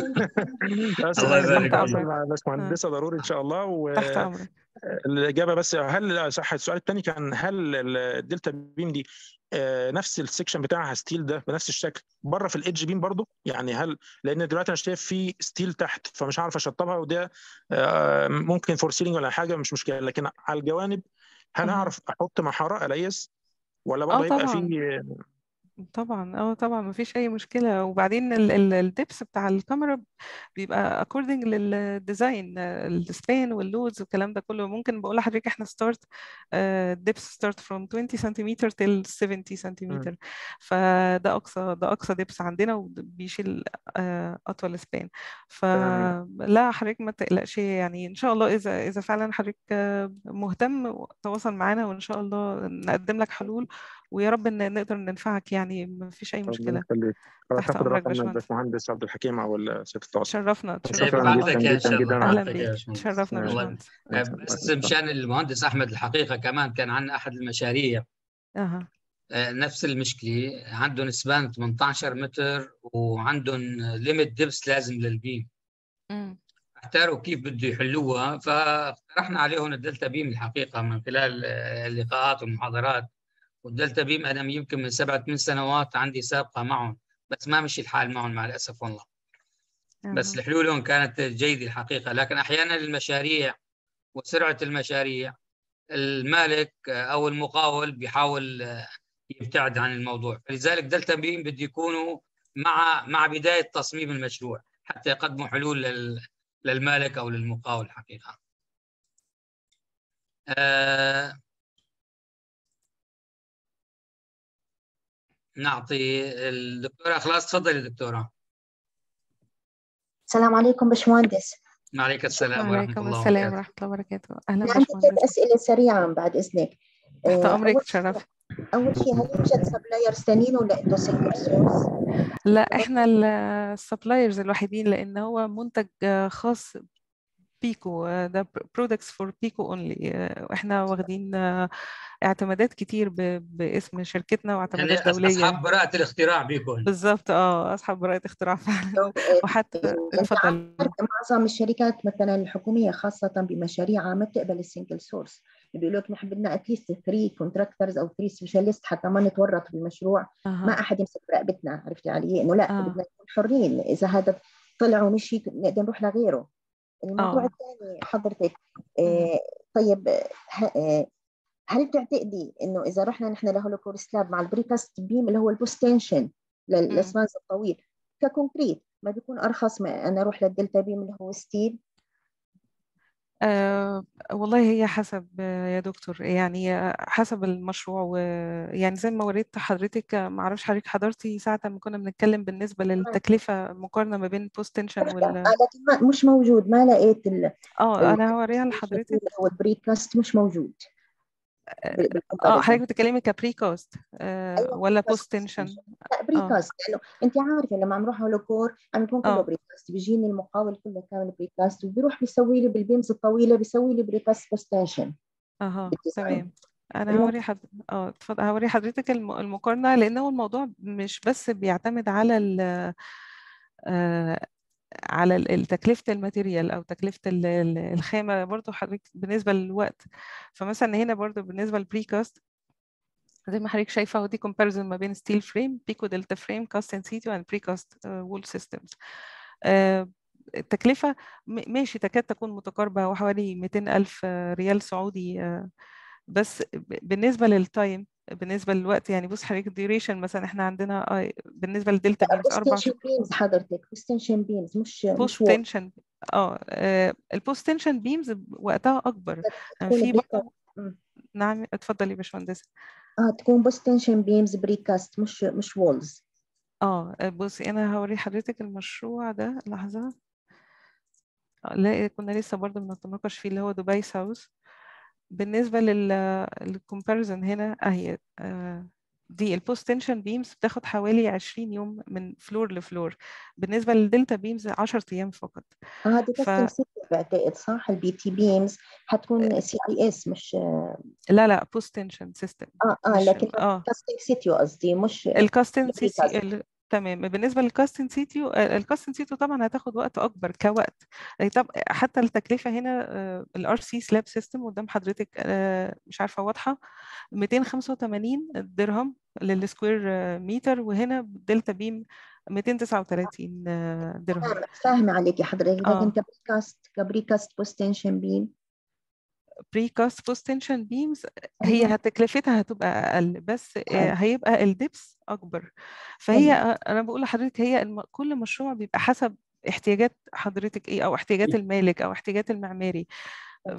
بس الله احنا يبارك تحت نتواصل فيك امرك مع اه الباشمهندسه ضروري ان شاء الله تحت امرك والاجابه بس هل صح السؤال الثاني كان هل الدلتا بيم دي آه، نفس السكشن بتاعها ستيل ده بنفس الشكل بره في الايدج بيم برضو يعني هل لان دلوقتي انا شايف في ستيل تحت فمش عارف اشطبها وده آه، ممكن فور سيلينج ولا حاجه مش مشكله لكن على الجوانب هل مهم. اعرف احط محاره اليس ولا اه برضه هيبقى طبعا في طبعا اه طبعا مفيش اي مشكله وبعدين ال- ال- الدبس بتاع الكاميرا بيبقى according للديزاين السبان واللودز والكلام ده كله ممكن بقول لحضرتك احنا ستارت دبس ستارت from 20 سنتيمتر till 70 سنتيمتر فده اقصى ده اقصى دبس عندنا وبيشيل آه، اطول سبان تمام فلا حضرتك ما تقلقش يعني ان شاء الله اذا اذا فعلا حضرتك آه، مهتم تواصل معانا وان شاء الله نقدم لك حلول ويا رب ان نقدر ننفعك يعني ما فيش اي ربنا مشكله يخليك خلاص تحت هاخد امرك رقم باشمهندس الباشمهندس عبد الحكيم او سياده التواصل تشرفنا إيه، تشرفنا شكرا ببعت والله جدا لك يا ان جدا شاء الله جدا اهلا ببعت لك يا بيك باشمهندس تشرفنا ماشي. الله باشمهندس آه، بس مشان المهندس احمد الحقيقه كمان كان عندنا احد المشاريع اها آه، نفس المشكله عندهم سبان 18 متر وعندهم ليميت دبس لازم للبيم أمم. احتاروا كيف بده يحلوها فاقترحنا عليهم الدلتا بيم الحقيقه من خلال آه، اللقاءات والمحاضرات والدلتا بيم انا يمكن من سبعة ثمان سنوات عندي سابقه معهم بس ما مشي الحال معهم مع الاسف والله بس أها. الحلول كانت جيده الحقيقه لكن احيانا المشاريع وسرعه المشاريع المالك او المقاول بيحاول يبتعد عن الموضوع فلذلك دلتا بيم بده يكونوا مع مع بدايه تصميم المشروع حتى يقدموا حلول لل- للمالك او للمقاول حقيقه آه نعطي الدكتوره خلاص تفضلي دكتوره السلام عليكم باشمهندس عليك السلام ورحمه وعليكم الله السلام وبركاته ورحمه الله وبركاته اهلا أنا عندي ثلاث باشمهندس أسئلة سريعة بعد إذنك تحت آه، امرك أول- تشرفي اول شيء هل يوجد سبلاير ثانيين ولا انتم سنجل سورس؟ لا احنا السبلايرز الوحيدين لان هو منتج آه، خاص بيكو آه، ده برودكتس فور بيكو اونلي واحنا واخدين آه، اعتمادات كتير ب- باسم شركتنا يعني واعتمادات أص- دوليه اصحاب براءة الاختراع بيكون بالظبط اه اصحاب براءة اختراع فعلا وحتى انت اتفضل عارف معظم الشركات مثلا الحكوميه خاصه بمشاريعها ما بتقبل السنجل سورس بيقولوا لك نحن بدنا اتليست 3 كونتراكترز او 3 سبيشاليست حتى ما نتورط بالمشروع ما اها احد يمسك رقبتنا عرفتي علي انه لا آه. بدنا نكون حرين اذا هذا طلع ومشي نقدر نروح لغيره الموضوع آه. الثاني حضرتك آه طيب ه- آه، هل بتعتقدي انه اذا رحنا نحن لهولوكورس لاب مع البريكاست بيم اللي هو البوستنشن للاسفنج الطويل ككونكريت ما بيكون ارخص ما انا اروح للدلتا بيم اللي هو ستيل أه والله هي حسب آه، يا دكتور يعني آه، حسب المشروع ويعني زي ما وريت حضرتك آه، ما اعرفش حضرتك حضرتي ساعة ما كنا بنتكلم بالنسبة للتكلفة مقارنة ما بين بوست تنشن آه، وال لكن ما مش موجود ما لقيت ال- اه انا ال- هوريها لحضرتك اللي هو البريكاست مش موجود بال- اه بالcomparison. حضرتك بتتكلمي كبري كوست آه أيوة، ولا pre-cost بوست تنشن لا بريكاست لانه انت عارفه لما عم روح على كور عم يكون كله آه. بريكاست بيجيني المقاول كله كامل بريكاست وبيروح بيسوي لي بالبيمز الطويله بيسوي لي بريكاست بوستنشن اها بالديزاين. تمام انا المهم- هوري حد... اه اتفضل هوري حضرتك الم... المقارنه لان هو الموضوع مش بس بيعتمد على ال... آه على ال- ال- تكلفه الماتيريال او تكلفه ال- ال- الخامه برضو حضرتك بالنسبه للوقت فمثلا هنا برضو بالنسبه للبريكاست زي ما حضرتك شايفه هو دي كومباريزون ما بين ستيل فريم بيكو دلتا فريم كاست ان سيتو اند بريكاست وول سيستمز التكلفة م- ماشي تكاد تكون متقاربة وحوالي 200 ألف آه، ريال سعودي آه، بس ب- بالنسبة للتايم بالنسبة للوقت يعني بص حضرتك الديوريشن مثلا احنا عندنا آه، بالنسبة للدلتا بيمز أربع بوستنشن بيمز حضرتك بوستنشن بيمز مش مش بوست وول تنشن اه البوست تنشن بيمز وقتها أكبر آه، تكون في بريكا- برضه مم. نعم اتفضلي يا باشمهندس اه تكون بوستنشن بيمز بريكاست مش مش وولز اه بصي انا هوري حضرتك المشروع ده لحظة آه، لا كنا لسه برضه بنتناقش فيه اللي هو دبي ساوث بالنسبة لل للكومباريزون هنا اهي آه، دي البوست تنشن بيمز بتاخد حوالي 20 يوم من فلور لفلور بالنسبة للدلتا بيمز 10 ايام فقط آه هذه ف- كاستم سيتي بعتقد صح البي تي بيمز حتكون سي اي اس مش لا لا بوست تنشن سيستم اه اه مش لكن اه كاستم سيتي قصدي مش الكاستن البري سيتي كاست. ال... تمام بالنسبه للكاستن سيتيو آه، الكاستن سيتيو طبعا هتاخد وقت اكبر كوقت يعني طب حتى التكلفه هنا الار سي سلاب سيستم قدام حضرتك آه، مش عارفه واضحه 285 درهم للسكوير آه، متر وهنا دلتا بيم 239 آه، درهم فاهمة- فاهمة عليكي حضرتك آه. لكن كبريكاست كبريكاست بوستنشن بيم بري كاست بوست تنشن بيمز هي أيوة. هت- تكلفتها هتبقى اقل بس آه، حلو. هيبقى الدبس اكبر فهي حلو. آه، انا بقول لحضرتك هي الم- كل مشروع بيبقى حسب احتياجات حضرتك ايه او احتياجات المالك او احتياجات المعماري تمام.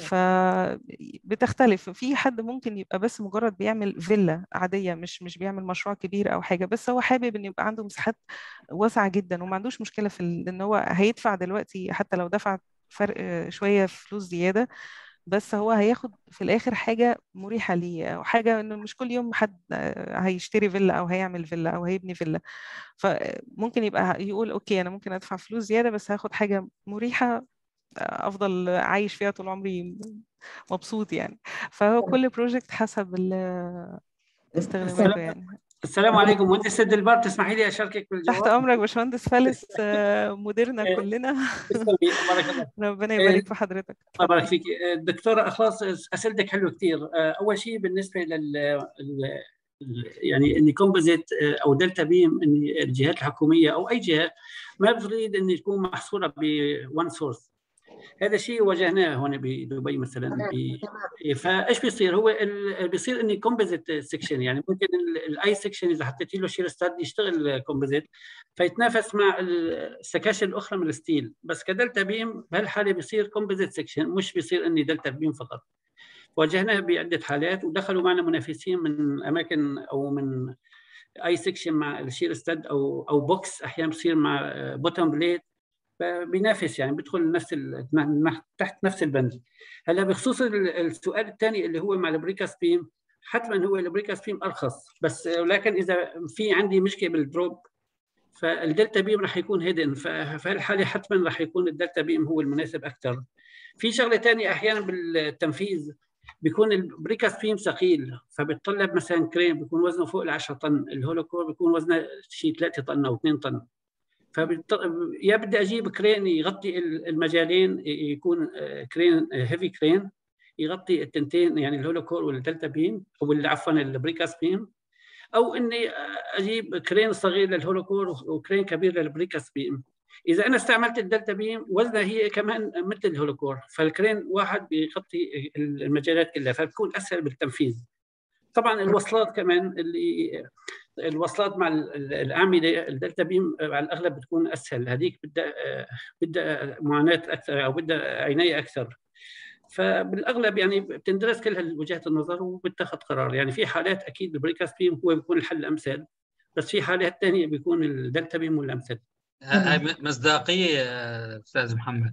فبتختلف في حد ممكن يبقى بس مجرد بيعمل فيلا عادية مش مش بيعمل مشروع كبير أو حاجة بس هو حابب إن يبقى عنده مساحات واسعة جدا وما عندوش مشكلة في ال- إن هو هيدفع دلوقتي حتى لو دفع فرق آه، شوية فلوس زيادة بس هو هياخد في الآخر حاجة مريحة ليه أو حاجة إنه مش كل يوم حد آه، هيشتري فيلا أو هيعمل فيلا أو هيبني فيلا فممكن يبقى يقول أوكي أنا ممكن أدفع فلوس زيادة بس هاخد حاجة مريحة افضل عايش فيها طول عمري مبسوط يعني فهو كل بروجكت حسب ال- استخداماته يعني السلام عليكم مهندس سيد البار تسمحي لي اشاركك بالجواب تحت امرك باشمهندس فارس آه، مديرنا إيه. كلنا تسلمي بارك الله ربنا يبارك في حضرتك الله يبارك فيك الدكتوره اخلاص اسئلتك حلوه كثير اول شيء بالنسبه لل ال- ال- يعني اني كومبوزيت او دلتا بيم اني الجهات الحكوميه او اي جهه ما بتريد ان تكون محصوره بون سورس هذا شيء واجهناه هون بدبي مثلا ب- فايش بيصير هو ال- بيصير اني كومبوزيت سكشن يعني ممكن الاي سكشن اذا حطيت له شير ستاد يشتغل كومبوزيت فيتنافس مع السكاشن الاخرى من الستيل بس كدلتا بيم بهالحاله بيصير كومبوزيت سكشن مش بيصير اني دلتا بيم فقط واجهناها بعده حالات ودخلوا معنا منافسين من اماكن او من اي سكشن مع الشير ستاد او او بوكس احيانا بصير مع بوتوم بليد فبينافس يعني بيدخل نفس ال- تحت نفس البند هلا بخصوص ال- السؤال الثاني اللي هو مع البريكاست بيم حتما هو البريكاست بيم ارخص بس ولكن اذا في عندي مشكله بالدروب فالدلتا بيم راح يكون هيدن ففي الحاله حتما راح يكون الدلتا بيم هو المناسب اكثر في شغله ثانيه احيانا بالتنفيذ بيكون البريكاست بيم ثقيل فبتطلب مثلا كرين بيكون وزنه فوق ال 10 طن الهولوكور بيكون وزنه شيء 3 طن او 2 طن فبت... يا بدي اجيب كرين يغطي المجالين يكون كرين هيفي كرين يغطي التنتين يعني الهولوكور والدلتا بيم او عفوا البريكاست بيم او اني اجيب كرين صغير للهولوكور وكرين كبير للبريكاست بيم اذا انا استعملت الدلتا بيم وزنها هي كمان مثل الهولوكور فالكرين واحد بيغطي المجالات كلها فبكون اسهل بالتنفيذ طبعا الوصلات كمان اللي الوصلات مع الاعمده الدلتا بيم على الاغلب بتكون اسهل هذيك بدها بدها معاناه اكثر او بدها عنايه اكثر فبالاغلب يعني بتندرس كل وجهات النظر وبتاخذ قرار يعني في حالات اكيد البريكاست بيم هو بيكون الحل الامثل بس في حالات ثانيه بيكون الدلتا بيم هو الامثل مصداقيه استاذ محمد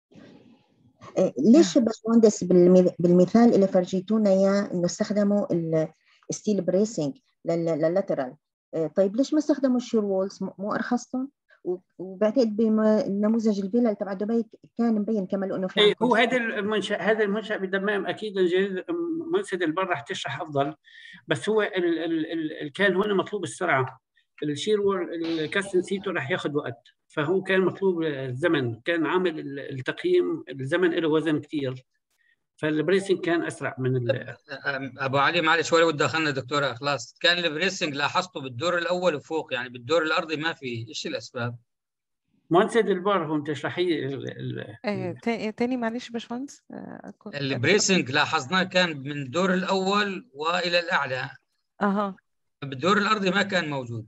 ليش باشمهندس بالمثال اللي فرجيتونا اياه انه استخدموا الستيل بريسنج لللاترال طيب ليش ما استخدموا الشير وولز مو ارخصهم؟ وبعتقد بنموذج الفيلا تبع دبي كان مبين كمان انه في هو هذا المنشا هذا المنشا بدمام اكيد منسد البر رح تشرح افضل بس هو ال ال ال كان هنا مطلوب السرعه الشير الكاستن سيتو رح ياخذ وقت فهو كان مطلوب الزمن كان عامل التقييم الزمن له وزن كثير فالبريسنج كان اسرع من ال... ابو علي معلش ولا ودي دخلنا دكتوره خلاص كان البريسنج لاحظته بالدور الاول وفوق يعني بالدور الارضي ما في ايش الاسباب؟ مهندس البار هو انت اشرحي ايه تاني معلش باشمهندس البريسنج لاحظناه كان من الدور الاول والى الاعلى اها بالدور الارضي ما كان موجود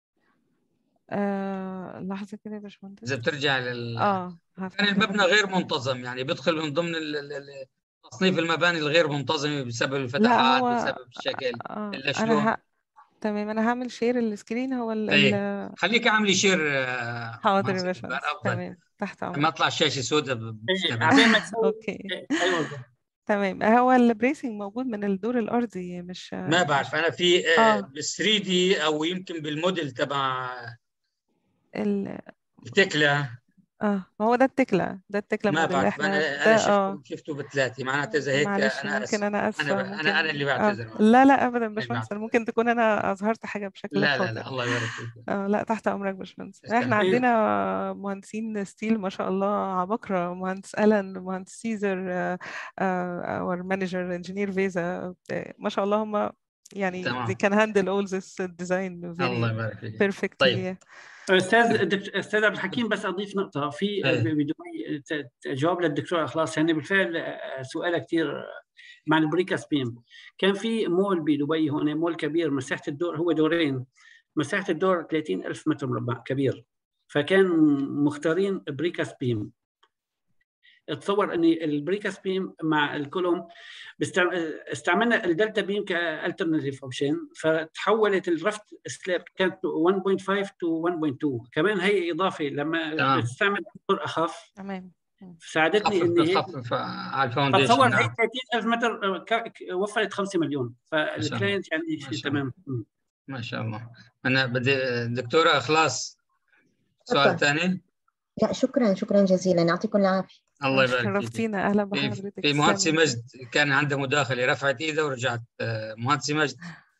آه لحظه كده يا باشمهندس اذا بترجع لل اه كان المبنى غير منتظم يعني بيدخل من ضمن ال... ال... تصنيف المباني الغير منتظمه بسبب الفتحات هو... بسبب الشكل آه. الاشلون انا ه... تمام انا هعمل شير السكرين هو ال... ايه. خليك عاملي شير حاضر يا باشمهندس تمام تحت امرك ما اطلع الشاشه سوداء اوكي تمام هو البريسنج موجود من الدور الارضي مش ما بعرف انا في آه. بال 3 دي او يمكن بالموديل تبع ال... التكلا اه ما هو ده التكلا ده التكلا ما بعرف احنا انا, أنا شفته, آه. شفته بثلاثه معناته اذا هيك معلش انا ممكن انا اسفه انا ممكن... انا انا اللي بعتذر آه. لا لا ابدا باشمهندس ممكن تكون انا اظهرت حاجه بشكل لا خاطئ لا لا الله يبارك فيك آه لا تحت امرك باشمهندس احنا عندنا مهندسين ستيل ما شاء الله عباقره مهندس الان مهندس سيزر اور مانجر انجينير فيزا ما شاء الله هم يعني تمام. they can handle all this design الله يبارك فيك perfectly طيب. استاذ استاذ عبد الحكيم بس اضيف نقطه في بدبي جواب للدكتور اخلاص يعني بالفعل سؤال كثير مع البريكاس بيم كان في مول بدبي هون مول كبير مساحه الدور هو دورين مساحه الدور 30 ألف متر مربع كبير فكان مختارين بريكاس بيم تصور ان البريكاس بيم مع الكولوم استعملنا الدلتا بيم كالترناتيف اوبشن فتحولت الرفت سلاب كانت 1.5 تو 1.2 كمان هي اضافه لما تستعمل دور اخف تمام ساعدتني اني تخفف على الفاونديشن فتصور هي 30000 متر وفرت 5 مليون فالكلاينت يعني تمام ما شاء الله انا بدي دكتوره اخلاص سؤال ثاني لا شكرا شكرا جزيلا يعطيكم العافيه الله يبارك فيك شرفتينا اهلا بحضرتك في مهندسي مجد كان عنده مداخله رفعت ايدها ورجعت مهندسي مجد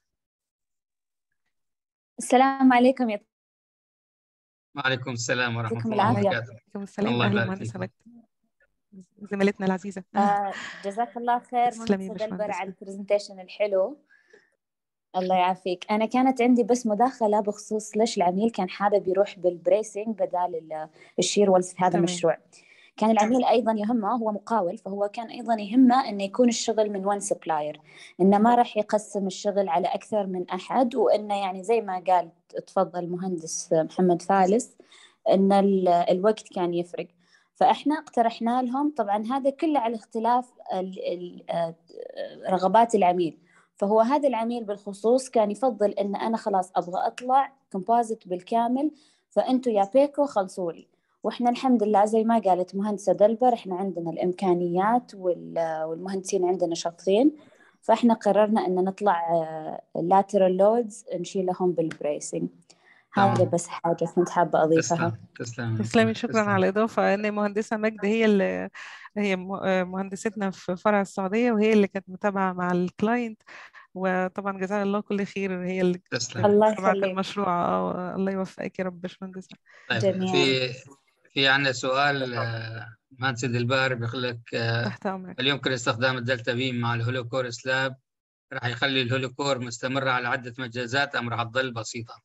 السلام عليكم يا وعليكم السلام ورحمه يعطيكم الله العافية. وبركاته عليكم السلام الله اهلا يبارك مهندسه فيك. مجد زميلتنا العزيزه آه جزاك الله خير تسلمي يا مهندسة دلبر باشمهندس. على البرزنتيشن الحلو الله يعافيك أنا كانت عندي بس مداخلة بخصوص ليش العميل كان حابب يروح بالبريسنج بدال ال- الشير والس في هذا تمام. المشروع كان العميل أيضا يهمه هو مقاول فهو كان أيضا يهمه أنه يكون الشغل من وان سبلاير إنه ما راح يقسم الشغل على أكثر من أحد وإنه يعني زي ما قال تفضل المهندس محمد فارس إن ال- الوقت كان يفرق فإحنا اقترحنا لهم طبعا هذا كله على اختلاف ال- ال- آه، رغبات العميل فهو هذا العميل بالخصوص كان يفضل ان انا خلاص ابغى اطلع كومبوزيت بالكامل فانتوا يا بيكو خلصوا لي واحنا الحمد لله زي ما قالت مهندسه دلبر احنا عندنا الامكانيات وال- والمهندسين عندنا شاطرين فاحنا قررنا ان نطلع lateral loads نشيلهم بالبريسنج هذا تمام. بس حاجة كنت حابة أضيفها تسلم تسلم تسلمي شكرا على الإضافة إن مهندسة مجد هي اللي هي م- مهندستنا في فرع السعودية وهي اللي كانت متابعة مع الكلاينت وطبعا جزاها الله كل خير هي اللي تسلم الله تبعت يخليك المشروع آه، الله يوفقك يا رب باشمهندسة طيب جميعاً. في في عندنا سؤال آه، مهندس دلبار بيقول لك آه، تحت أمرك هل يمكن استخدام الدلتا بيم مع الهولو كور سلاب راح يخلي الهولو كور مستمرة على عدة مجازات أم راح تظل بسيطة؟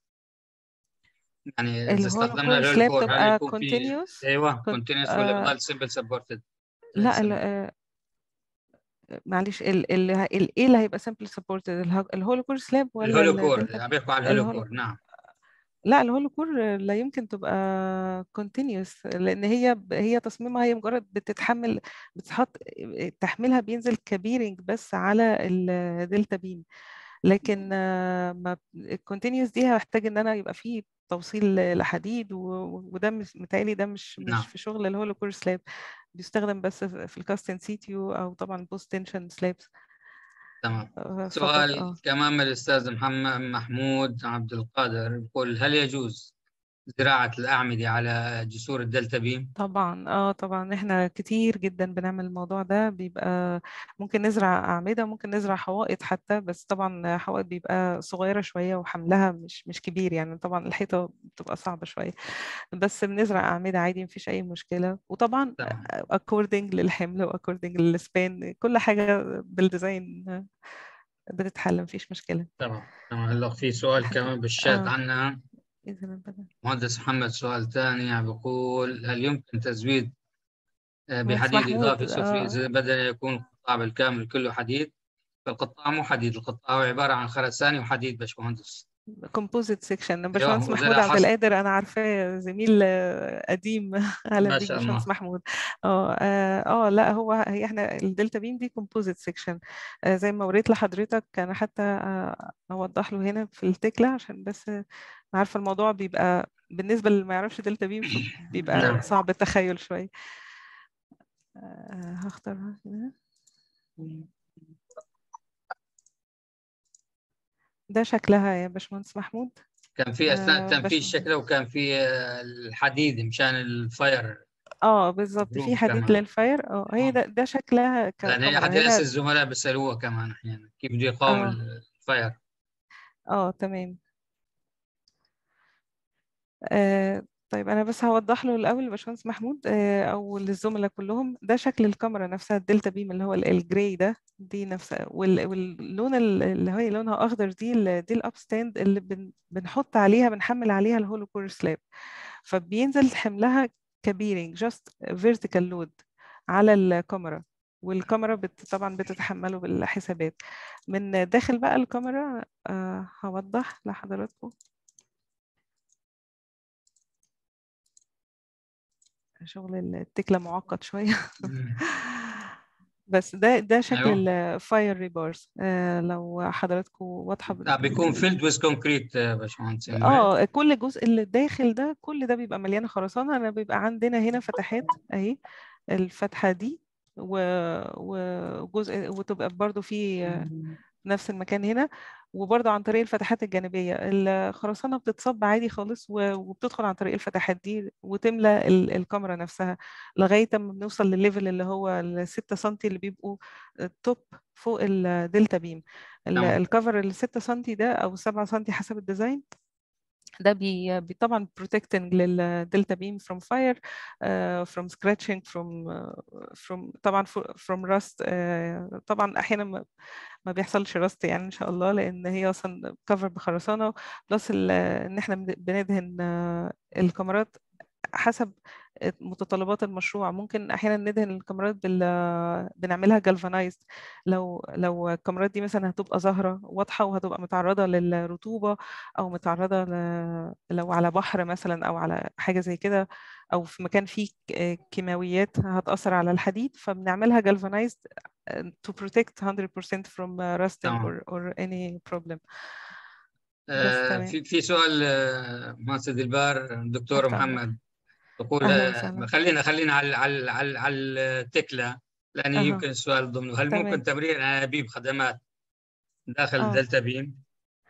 يعني إذا الهولو استخدمنا كور الهولو سلاب كور هل تبقى يكون في continuous أيوه كنت- كونتينوس ولا آه، بضل سمبل سبورتد؟ لا لا آه، معلش ال ال ال ايه اللي هيبقى سمبل سبورتد الهولو كور سلاب ولا الهولو كور الدلتا عم بيحكوا على الهولو الهولو كور نعم لا الهولو كور لا يمكن تبقى continuous لان هي هي تصميمها هي مجرد بتتحمل بتحط تحميلها بينزل كبيرنج بس على الدلتا بيم لكن آه، ما الكونتينيوس دي هحتاج ان انا يبقى فيه توصيل لحديد و- وده مش متهيألي ده مش نعم. مش في شغل الهولو كور سلاب بيستخدم بس في الكاستن سيتيو او طبعا بوست تنشن سلابس تمام فقط سؤال اه كمان من الأستاذ محمد محمود عبد القادر يقول هل يجوز زراعة الأعمدة على جسور الدلتا بيم؟ طبعا اه طبعا احنا كتير جدا بنعمل الموضوع ده بيبقى ممكن نزرع أعمدة ممكن نزرع حوائط حتى بس طبعا حوائط بيبقى صغيرة شوية وحملها مش مش كبير يعني طبعا الحيطة بتبقى صعبة شوية بس بنزرع أعمدة عادي مفيش أي مشكلة وطبعا تمام according للحمل واكوردنج للسبان كل حاجة بالديزاين بتتحل مفيش مشكلة تمام تمام هلا في سؤال كمان بالشات آه. عنا إذا بدأ. مهندس محمد سؤال ثاني عم بيقول هل يمكن تزويد آه، مهندس بحديد محمود، إضافي سفلي آه. إذا بدل يكون القطاع بالكامل كله حديد فالقطاع مو حديد القطاع هو عبارة عن خرساني وحديد باشمهندس كومبوزيت سيكشن باشمهندس وده محمود عبد لاحظت. القادر انا عارفاه زميل آه، قديم اهلا ما بيك شاء باشمهندس الله. محمود اه اه آه، لا هو هي احنا الدلتا بيم دي كومبوزيت سيكشن زي ما وريت لحضرتك انا حتى آه، اوضح له هنا في التكله عشان بس آه، عارفه الموضوع بيبقى بالنسبه اللي ما يعرفش دلتا بيم بيبقى نعم. صعب التخيل شويه آه، هختارها هنا ده شكلها يا باشمهندس محمود كان في أثناء آه، تنفيذ باش- شكله وكان في آه، الحديد مشان الفاير اه بالظبط جروب في حديد كمان. للفاير اه هي آه. ده ده شكلها لأن هي ككاميرا أحد هنا الأسئلة الزملاء بيسألوها كمان أحيانا كيف بده يقاوم آه. الفاير اه تمام آه طيب انا بس هوضح له الاول باشمهندس محمود آه او للزملاء كلهم ده شكل الكاميرا نفسها الدلتا بيم اللي هو ال- الجراي ده دي نفسها وال- واللون ال- اللي هي لونها اخضر دي ال- دي الاب ستاند اللي بن بنحط عليها بنحمل عليها الهولو كور سلاب فبينزل حملها كبيرنج جاست فيرتيكال لود على الكاميرا والكاميرا بت طبعا بتتحمله بالحسابات من داخل بقى الكاميرا آه هوضح لحضراتكم شغل التكلة معقد شوية بس ده ده شكل أيوة. الفاير ريبارز آه لو حضراتكم واضحة لا بيكون فيلد ويز كونكريت باشمهندس يعني اه كل جزء اللي داخل ده كل ده بيبقى مليان خرسانة انا بيبقى عندنا هنا فتحات اهي الفتحة دي و- وجزء وتبقى برضو في آه، نفس المكان هنا وبرضه عن طريق الفتحات الجانبية الخرسانة بتتصب عادي خالص و- وبتدخل عن طريق الفتحات دي وتملى ال- الكاميرا نفسها لغاية ما بنوصل للليفل اللي هو الستة سنتي اللي بيبقوا توب فوق الدلتا بيم ال- تمام. الكفر الستة سنتي ده أو سبعة سنتي حسب الديزاين ده بي, بي طبعا protecting للدلتا بيم from fire uh, from scratching from uh, from طبعا ف- from rust uh, طبعا احيانا ما- ما بيحصلش رست يعني ان شاء الله لان هي اصلا كفر بخرسانه بلس ال- ان احنا بن- بندهن آه، الكاميرات حسب متطلبات المشروع ممكن احيانا ندهن الكاميرات بال بنعملها جالفانايزد لو لو الكاميرات دي مثلا هتبقى ظاهره واضحه وهتبقى متعرضه للرطوبه او متعرضه ل... لو على بحر مثلا او على حاجه زي كده او في مكان فيه ك- كيماويات هتاثر على الحديد فبنعملها جالفانايزد to protect 100% from rusting تمام. or, or any problem بس آه، تمام. في في سؤال آه، مهندس البار الدكتور تحت أمرك. محمد يقول أهلا آه، وسهلا. خلينا خلينا على على على على التكله لان أها. يمكن السؤال ضمنه هل تمام. ممكن تمرير انابيب خدمات داخل آه. دلتا بيم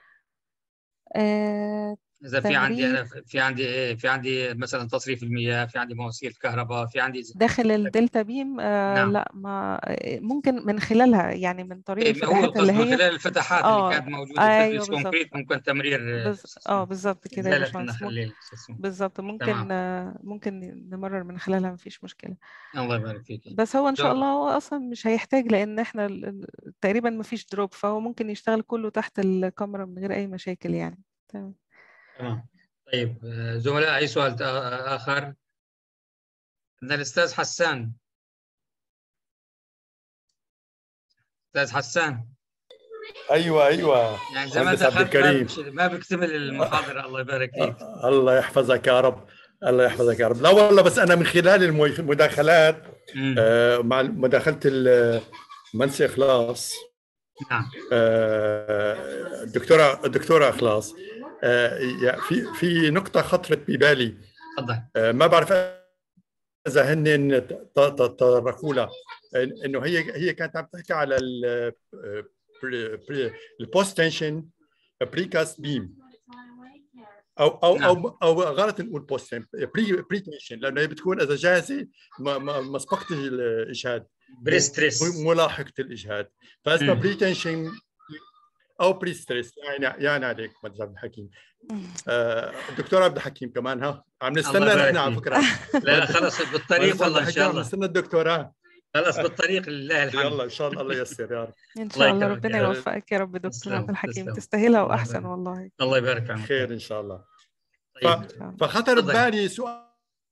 آه، اذا في عندي تمرين. انا في عندي ايه في عندي مثلا تصريف المياه في عندي مواسير كهرباء في عندي داخل الدلتا بيم آه نعم. لا ما آه، ممكن من خلالها يعني من طريق إيه، هو الفتحات القصد اللي من هي خلال الفتحات آه، اللي كانت موجوده أيوة في بالظبط. الكونكريت ممكن تمرير آه، بز... اه بالظبط كده يا إزالة باشمهندس ممكن- النخليل أساساً. بالظبط ممكن تمام. آه، ممكن نمرر من خلالها مفيش مشكلة الله يبارك فيك بس هو ان شاء دكتور. الله هو اصلا مش هيحتاج لان احنا ال- ال- تقريبا مفيش دروب فهو ممكن يشتغل كله تحت الكاميرا من غير اي مشاكل يعني تمام تمام طيب آه، زملاء اي سؤال تا- اخر عندنا الاستاذ حسان استاذ حسان ايوه ايوه يعني زي ما مهندس عبد دخلت ما الكريم. بكش- ما بكتمل المحاضره الله يبارك فيك الله يحفظك يا رب الله يحفظك يا رب لا والله بس انا من خلال المو- المداخلات مم. آه، مع مداخله المنسي اخلاص نعم آه، الدكتوره الدكتوره اخلاص آه، يا- في في نقطه خطرت ببالي تفضل آه، ما بعرف اذا هن ت- ت- تطرقوا لها إن- انه هي هي كانت عم تحكي على البوست تنشن بريكاست بيم او او او او غلط نقول بوست بري بري تنشن لانه هي بتكون اذا جاهزه ما ما ما سبقت الاجهاد بريستريس م- ملاحقه الاجهاد فاسمها مم. بري تنشن او بري ستريس يعني يعني عليك مهندس عبد الحكيم آه، الدكتور عبد الحكيم كمان ها عم نستنى الله يبارك نحن على فيك. فكره لا لا خلص بالطريق مهندس عبد والله ان الحكيم شاء عم الله نستنى الدكتوراه خلص بالطريق لله الحمد يلا ان شاء الله الله ييسر يا رب ان الله شاء الله يكرمك ربنا يا رب. يوفقك يا رب دكتور تسلم، عبد الحكيم تسلم. تستاهلها الله واحسن يبارك. والله الله يبارك فيك خير ان شاء الله طيب إن شاء الله. فخطر تفضل. ببالي سؤال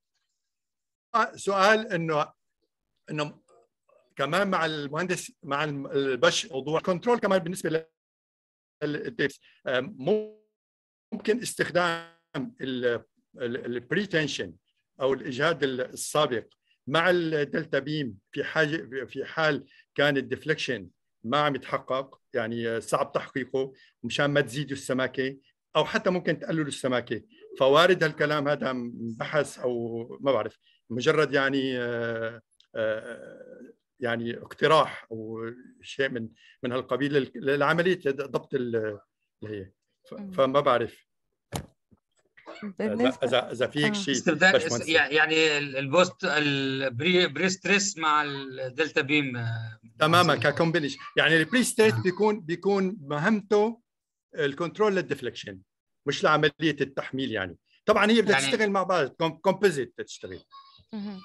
سؤال انه انه كمان مع المهندس مع البش موضوع كنترول كمان بالنسبه للديبس ممكن استخدام البريتنشن او الاجهاد السابق مع الدلتا بيم في حاجه في حال كان الديفليكشن ما عم يتحقق يعني صعب تحقيقه مشان ما تزيدوا السماكه او حتى ممكن تقللوا السماكه فوارد هالكلام هذا بحث او ما بعرف مجرد يعني آه، آه، يعني اقتراح او شيء من من هالقبيل لعمليه ضبط ال- اللي هي ف- مم. فما بعرف بالنسبة اذا اذا في هيك آه. شيء استبدال باشمهندس. يعني البوست البري بريستريس مع الدلتا بيم آه، تماما ككومبينيشن يعني البري ستيت نعم. بيكون بيكون مهمته الكنترول للديفليكشن مش لعمليه التحميل يعني طبعا هي بدها يعني- تشتغل مع بعض كومبوزيت تشتغل مهم.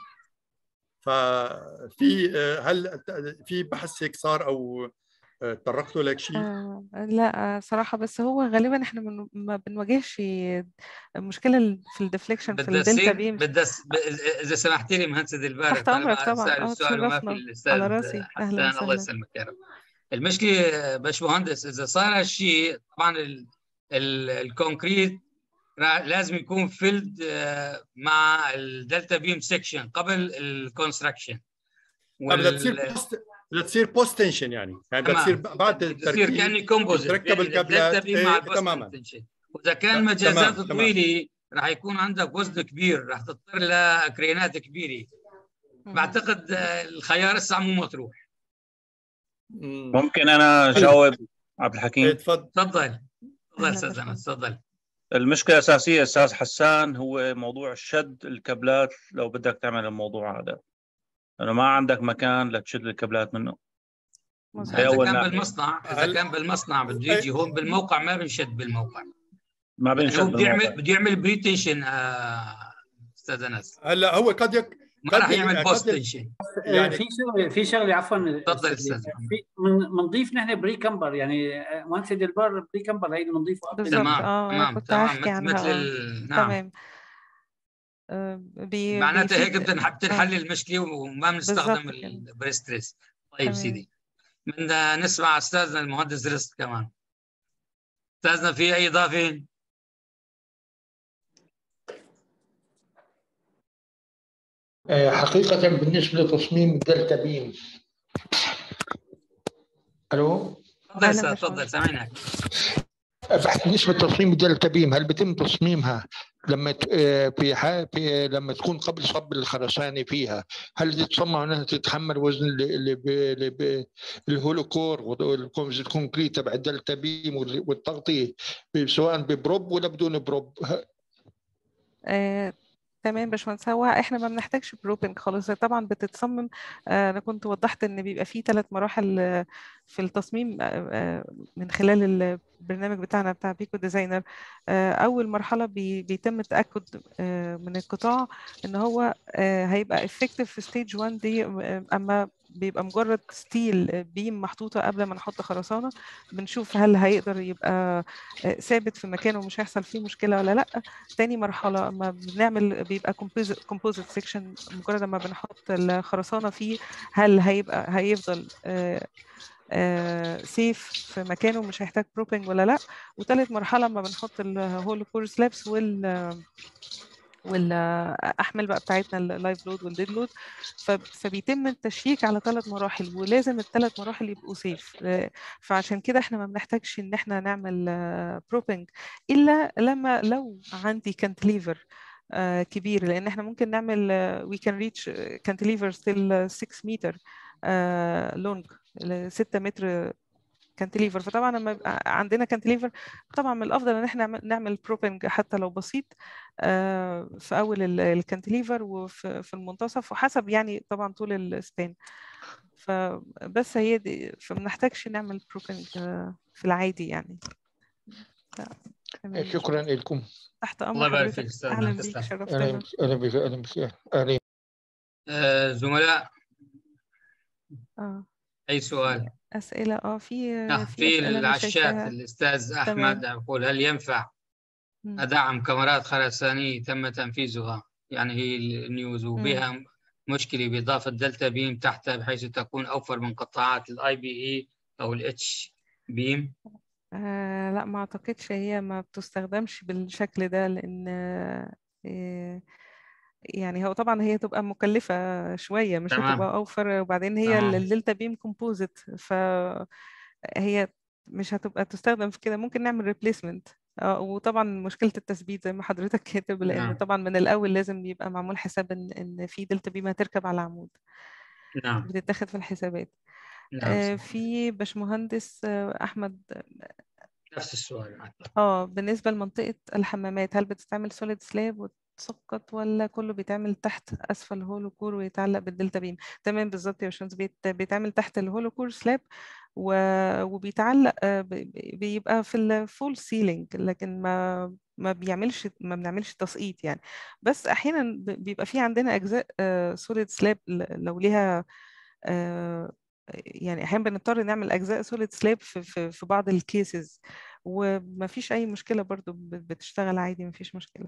ففي هل في بحث هيك صار او تطرقتوا لك شيء؟ آه لا آه، صراحة بس هو غالبا احنا من ما بنواجهش مشكلة ال- في الديفليكشن في بدها الدلتا تصير بيم بدها س- ب- اذا سمحت لي مهندس البارح تحت أمرك طبعاً. سأل آه، السؤال وما في تشرفنا. الاستاذ على راسي. أهلاً حسان الله وسهلاً. يسلمك يا رب المشكله باشمهندس اذا صار هالشيء طبعا ال ال الكونكريت را- لازم يكون فيلد مع الدلتا بيم سيكشن قبل الكونستراكشن بدها تصير بوست بدها تصير بوست تنشن يعني يعني بدها تصير بعد تصير التركيب كاني كومبوزيت تركب الكابلات مع إيه، البوست تماما تنشن. واذا كان تمام، مجازات تمام. طويله راح يكون عندك وزن كبير راح تضطر لكرينات كبيره مهم. بعتقد آه، الخيار لسه مو مطروح مم. ممكن انا اجاوب عبد إيه، الحكيم تفضل تفضل تفضل أهلاً استاذ وسهلاً. انس تفضل المشكله الاساسيه استاذ حسان هو موضوع شد الكابلات لو بدك تعمل الموضوع هذا لانه ما عندك مكان لتشد الكابلات منه مظبوط. هي اذا أول كان ناحية. بالمصنع اذا هل- كان بالمصنع بده يجي هون بالموقع ما بنشد بالموقع ما يعني بينشد هو بده يعمل بالموضوع. بده يعمل بريتيشن استاذ انس هلا هو قد يك ما راح قد- يعمل قد- بوست تنشن يعني- في شغله في شغله عفوا تفضل أستاذ أستاذ محمد. في من- بنضيف نحن بري كمبر يعني مهندس البار بري كمبر هيدي بنضيفه قبل بالضبط. تمام آه، تمام كنت تمام هحكي مثل عنها، مثل آه. ال- نعم تمام آه، بي معناتها هيك بيفيد- بتنح- آه. بتنحل المشكله وما بنستخدم بالضبط كده. البريستريس طيب تمام. سيدي بدنا نسمع استاذنا المهندس رزق كمان استاذنا في اي اضافه؟ آه، حقيقة بالنسبة لتصميم دلتا بيم ألو تفضل أهلاً استاذ باشمهندس. تفضل سامعينك بالنسبه لتصميم الدلتا بيم هل بيتم تصميمها لما في في لما تكون قبل صب الخرساني فيها هل تتصمم انها تتحمل وزن الهولوكور والكونكريت تبع الدلتا بيم والتغطيه سواء ببروب ولا بدون بروب آه، تمام باشمهندس هو احنا ما بنحتاجش بروبنج خالص طبعا بتتصمم آه، انا كنت وضحت ان بيبقى فيه ثلاث مراحل آه، في التصميم من خلال البرنامج بتاعنا بتاع بيكو ديزاينر اول مرحله بيتم التاكد من القطاع ان هو هيبقى افكتيف في ستيج 1 دي اما بيبقى مجرد ستيل بيم محطوطه قبل ما نحط خرسانه بنشوف هل هيقدر يبقى ثابت في مكانه ومش هيحصل فيه مشكله ولا لا تاني مرحله اما بنعمل بيبقى كومبوزيت سيكشن مجرد ما بنحط الخرسانه فيه هل هيبقى هيفضل سيف في مكانه مش هيحتاج بروبنج ولا لا وثالث مرحله لما بنحط الهول كور سلابس وال والاحمال بقى بتاعتنا اللايف لود والديد لود فبيتم التشييك على ثلاث مراحل ولازم الثلاث مراحل يبقوا سيف فعشان كده احنا ما بنحتاجش ان احنا نعمل بروبنج الا لما لو عندي كانتليفر كبير لان احنا ممكن نعمل وي كان ريتش كانتليفر ستيل 6 متر لونج 6 متر كانتليفر فطبعا لما يبقى عندنا كانتليفر طبعا من الافضل ان احنا نعمل بروبنج حتى لو بسيط في اول الكانتليفر وفي المنتصف وحسب يعني طبعا طول السبان فبس هي دي فما نحتاجش نعمل بروبنج في العادي يعني شكرا لكم تحت امر الله يبارك فيك استاذ اهلا بيك شرفتنا اهلا بك اهلا بك اهلا آه زملاء اه اي سؤال اسئله اه في في العشات الاستاذ احمد يقول هل ينفع ادعم كاميرات خرسانيه تم تنفيذها يعني هي النيوز وبها مشكله باضافه دلتا بيم تحتها بحيث تكون اوفر من قطاعات الاي بي اي او الاتش بيم آه لا ما اعتقدش هي ما بتستخدمش بالشكل ده لان آه يعني هو طبعا هي تبقى مكلفة شوية مش تمام. هتبقى أوفر وبعدين هي تمام. الدلتا بيم كومبوزيت فهي مش هتبقى تستخدم في كده ممكن نعمل ريبليسمنت وطبعا مشكلة التثبيت زي ما حضرتك كاتب لأن نعم. طبعا من الأول لازم يبقى معمول حساب إن إن في دلتا بيم هتركب على العمود نعم بتتاخد في الحسابات نعم آه، صحيح. في باشمهندس آه، أحمد نفس السؤال اه بالنسبة لمنطقة الحمامات هل بتستعمل سوليد سلاب وتسقط ولا كله بيتعمل تحت أسفل هولو كور ويتعلق بالدلتا بيم تمام بالظبط يا باشمهندس بيت- بيتعمل تحت الهولو كور سلاب و- وبيتعلق آه، ب- ب- بيبقى في الفول سيلينج لكن ما ما بيعملش ما بنعملش تسقيط يعني بس احيانا ب- بيبقى في عندنا اجزاء سوليد سلاب لو ليها آه، يعني احيانا بنضطر نعمل اجزاء سوليد سلاب في في في بعض الكيسز وما فيش اي مشكله برضو بت- بتشتغل عادي ما فيش مشكله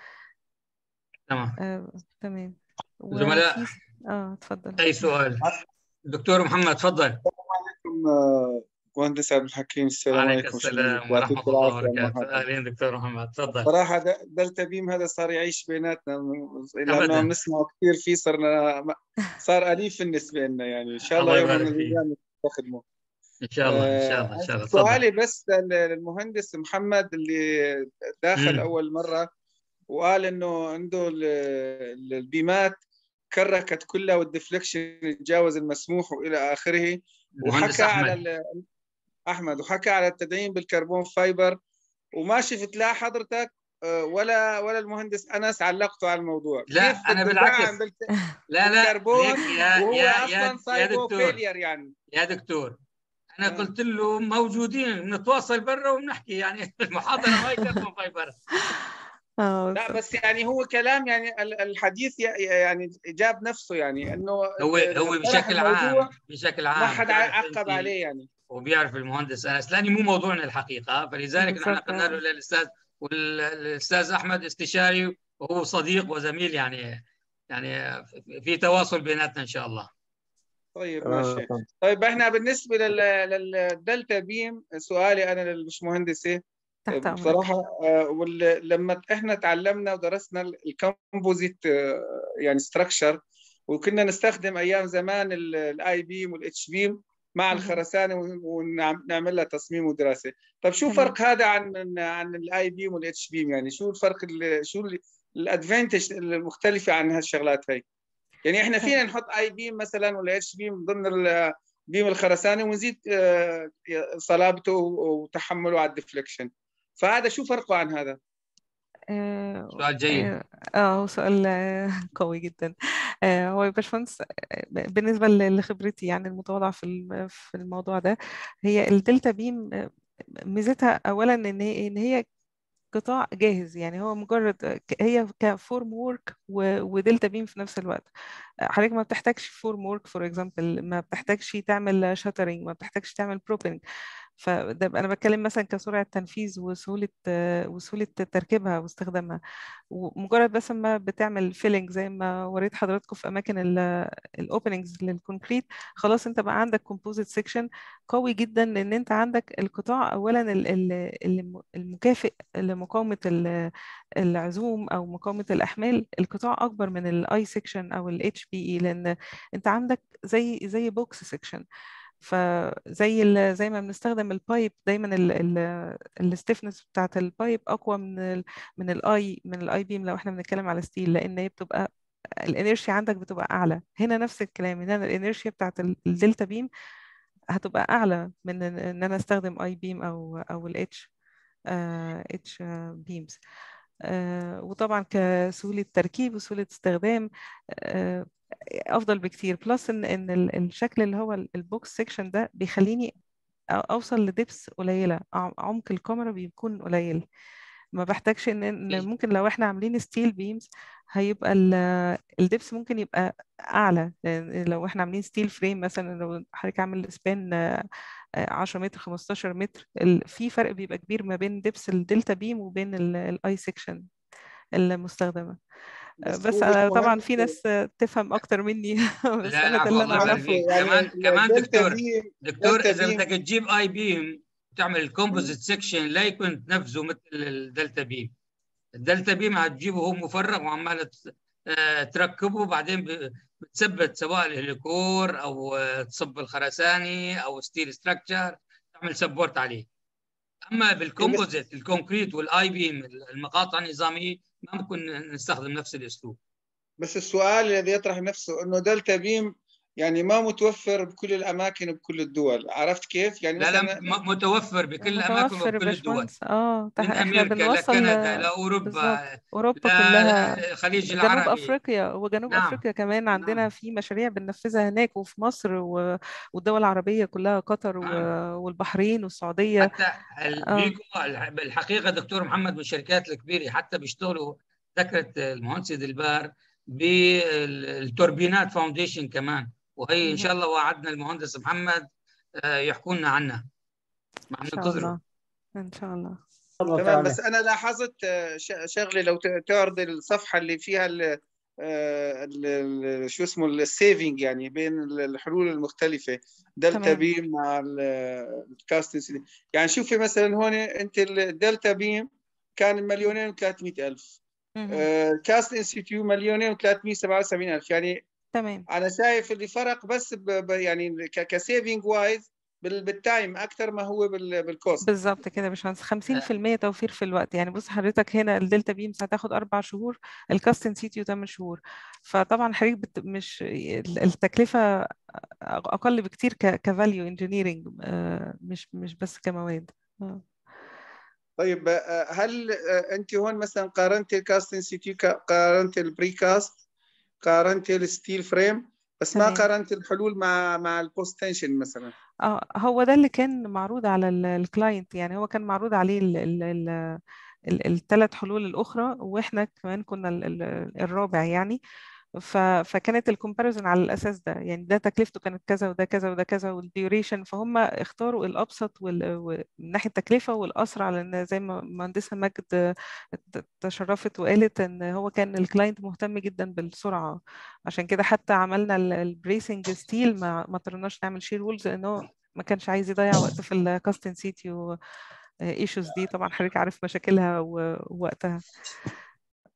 تمام آه، تمام زملاء. وفي اه اتفضل اي سؤال دكتور محمد تفضل عليكم آه، مهندس عبد الحكيم السلام وعليك عليكم السلام يعطيك ورحمه الله العافية وبركاته مرحبا. اهلين دكتور محمد تفضل صراحة د- دلتا بيم هذا صار يعيش بيناتنا لأنه أبداً. بنسمعه كثير فيه صرنا ما- صار أليف بالنسبة لنا يعني إن شاء الله الله يوم من يبارك فيك. الأيام نستخدمه ان شاء الله ان شاء الله ان شاء الله تفضل سؤالي بس لل- للمهندس محمد اللي داخل مم. أول مرة وقال إنه عنده ال- ال- البيمات كركت كلها والديفليكشن يتجاوز المسموح وإلى آخره المهندس وحكى على احمد ال- احمد وحكى على التدعيم بالكربون فايبر وما شفت لا حضرتك آه، ولا ولا المهندس انس علقتوا على الموضوع لا، كيف أنا بده بالعكس. يدعم بالك- لا لا بالكربون هيك يا وهو يا اصلا يا يا صايبه دكتور فيلير يعني يا دكتور انا آه. قلت له موجودين بنتواصل برا وبنحكي يعني المحاضره ما يكفوا فايبر اه لا بالظبط. بس يعني هو كلام يعني ال- الحديث ي- يعني جاب نفسه يعني انه هو هو طرح بشكل عام الموضوع بشكل ما عام حد بتعرف عقب أنت عليه يعني وبيعرف المهندس انس لاني مو موضوعنا الحقيقه فلذلك نحن بالظبط. قلنا له للاستاذ والاستاذ احمد استشاري وهو صديق وزميل يعني يعني في تواصل بيناتنا ان شاء الله طيب ماشي طيب احنا بالنسبه لل- للدلتا بيم سؤالي انا للمهندسه تحت امرك بصراحه آه، وال- لما احنا تعلمنا ودرسنا الكومبوزيت يعني ستراكشر وكنا نستخدم ايام زمان الاي بيم والاتش بيم مع الخرسانه ونعمل لها تصميم ودراسه طب شو تمام. فرق هذا عن عن الاي بيم والاتش بيم يعني شو الفرق ال- شو الادفانتج المختلفه عن هالشغلات هي يعني احنا فينا نحط اي بيم مثلا ولا اتش بيم ضمن البيم الخرسانه ونزيد آه، صلابته وتحمله على الديفليكشن فهذا شو فرقه عن هذا آه، سؤال جيد اه آه، هو سؤال آه، قوي جدا آه، هو يا باشمهندس آه، بالنسبة ل- لخبرتي يعني المتواضعة في الم- في الموضوع ده هي الدلتا بيم آه، ميزتها أولا إن هي إن هي قطاع جاهز يعني هو مجرد ك- هي كفورم وورك ودلتا بيم في نفس الوقت حضرتك ما بتحتاجش فورم وورك فور اكزامبل ما بتحتاجش تعمل شاترنج ما بتحتاجش تعمل بروبنج فده انا بتكلم مثلا كسرعه تنفيذ وسهوله وسهوله تركيبها واستخدامها ومجرد بس ما بتعمل فيلنج زي ما وريت حضراتكم في اماكن الاوبننجز للكونكريت خلاص انت بقى عندك كومبوزيت سيكشن قوي جدا لان انت عندك القطاع اولا ال- ال- الم- المكافئ لمقاومه ال- العزوم او مقاومه الاحمال القطاع اكبر من الاي سيكشن او الاتش بي اي لان انت عندك زي زي بوكس سيكشن فزي ال- زي ما بنستخدم البايب دايما الستيفنس بتاعت البايب اقوى من ال من الاي من الاي بيم لو احنا بنتكلم على ستيل لان هي بتبقى الانيرشيا عندك بتبقى اعلى هنا نفس الكلام هنا الانيرشيا بتاعت ال- الدلتا بيم هتبقى اعلى من ان إن انا استخدم اي بيم او او الاتش اتش بيمز وطبعا كسهولة تركيب وسهولة استخدام آه، افضل بكتير بلس ان ان ال- الشكل اللي هو ال- البوكس سيكشن ده بيخليني أ- اوصل لدبس قليله عم- عمق الكاميرا بيكون قليل ما بحتاجش ان ان ممكن لو احنا عاملين ستيل بيمز هيبقى ال- الدبس ممكن يبقى اعلى لأن لو احنا عاملين ستيل فريم مثلا لو حضرتك عامل سبان 10 متر 15 متر ال- في فرق بيبقى كبير ما بين دبس الدلتا بيم وبين الاي سيكشن المستخدمه بس بس هو أنا مش طبعا مهم في ناس تفهم اكتر مني بس لا انا لا ده اللي الله انا يبارك اعرفه فيك يعني كمان كمان الدلتا دكتور بيم دكتور دلتا اذا بيم بدك تجيب اي بيم تعمل الكومبوزيت سيكشن لا يكون نفسه مثل الدلتا بيم الدلتا بيم هتجيبه هو مفرغ وعمال ت- آه، تركبه وبعدين ب- بتثبت سواء الهليكور او آه، تصب الخرساني او ستيل ستراكشر تعمل سبورت عليه اما بالكومبوزيت الكونكريت والاي بيم المقاطع النظاميه ما ممكن نستخدم نفس الاسلوب بس السؤال الذي يطرح نفسه انه دلتا بيم يعني ما متوفر بكل الاماكن وبكل الدول عرفت كيف يعني لا لا مثلا م- متوفر بكل الاماكن متوفر يا وبكل الدول باشمهندس اه من تح- احنا امريكا بنوصل لكندا ل- لاوروبا بالظبط اوروبا كلها للخليج جنوب العربي افريقيا وجنوب نعم افريقيا كمان عندنا نعم في مشاريع بننفذها هناك وفي مصر و- والدول العربيه كلها قطر و- نعم والبحرين والسعوديه حتى اه البيكو الح- بالحقيقه دكتور محمد من الشركات الكبيره حتى بيشتغلوا ذكرت المهندسه دلبار بالتوربينات فاونديشن كمان وهي ان مهم. شاء الله وعدنا المهندس محمد آه، يحكوا لنا عنها ما ان شاء بننتظره الله ان شاء الله الله تمام تعالى بس انا لاحظت آه، ش- شغله لو ت- تعرض الصفحه اللي فيها ال آه، ال- ال- شو اسمه السيفنج يعني بين ال- الحلول المختلفه دلتا تمام بيم مع الكاستنج يعني شوفي مثلا هون انت الدلتا بيم كان مليونين و300 الف مهم. كاست انستيتيو مليونين و377 الف يعني تمام انا شايف اللي فرق بس ب ب يعني كسيفنج وايز بالتايم اكثر ما هو بال- بالكوست بالظبط كده يا باشمهندس 50% توفير في الوقت يعني بص حضرتك هنا الدلتا بيمز هتاخد اربع شهور الكاستن سيتيو 8 شهور فطبعا حضرتك بت... مش ال- التكلفه اقل بكتير ك... كفاليو انجينيرنج مش مش بس كمواد آه. طيب آه، هل آه، انت هون مثلا قارنت الكاست انستيتيو قارنت البريكاست قارنت الستيل فريم بس ما تمام قارنت الحلول مع مع البوست تنشن مثلا اه هو ده اللي كان معروض على الكلاينت يعني هو كان معروض عليه ال ال ال الثلاث حلول الأخرى وإحنا كمان كنا ال- ال- الرابع يعني ف فكانت الكومباريزون على الأساس ده يعني ده تكلفته كانت كذا وده كذا وده كذا والديوريشن فهم اختاروا الأبسط وال... و- من ناحية التكلفة والأسرع لأن زي ما مهندسة ماجد ت- تشرفت وقالت إن هو كان الكلاينت مهتم جدا بالسرعة عشان كده حتى عملنا البريسنج ستيل ما ما اضطرناش نعمل شير وولز لأنه ما كانش عايز يضيع وقت في الكاستن سيتي ايشوز دي طبعا حضرتك عارف مشاكلها و- ووقتها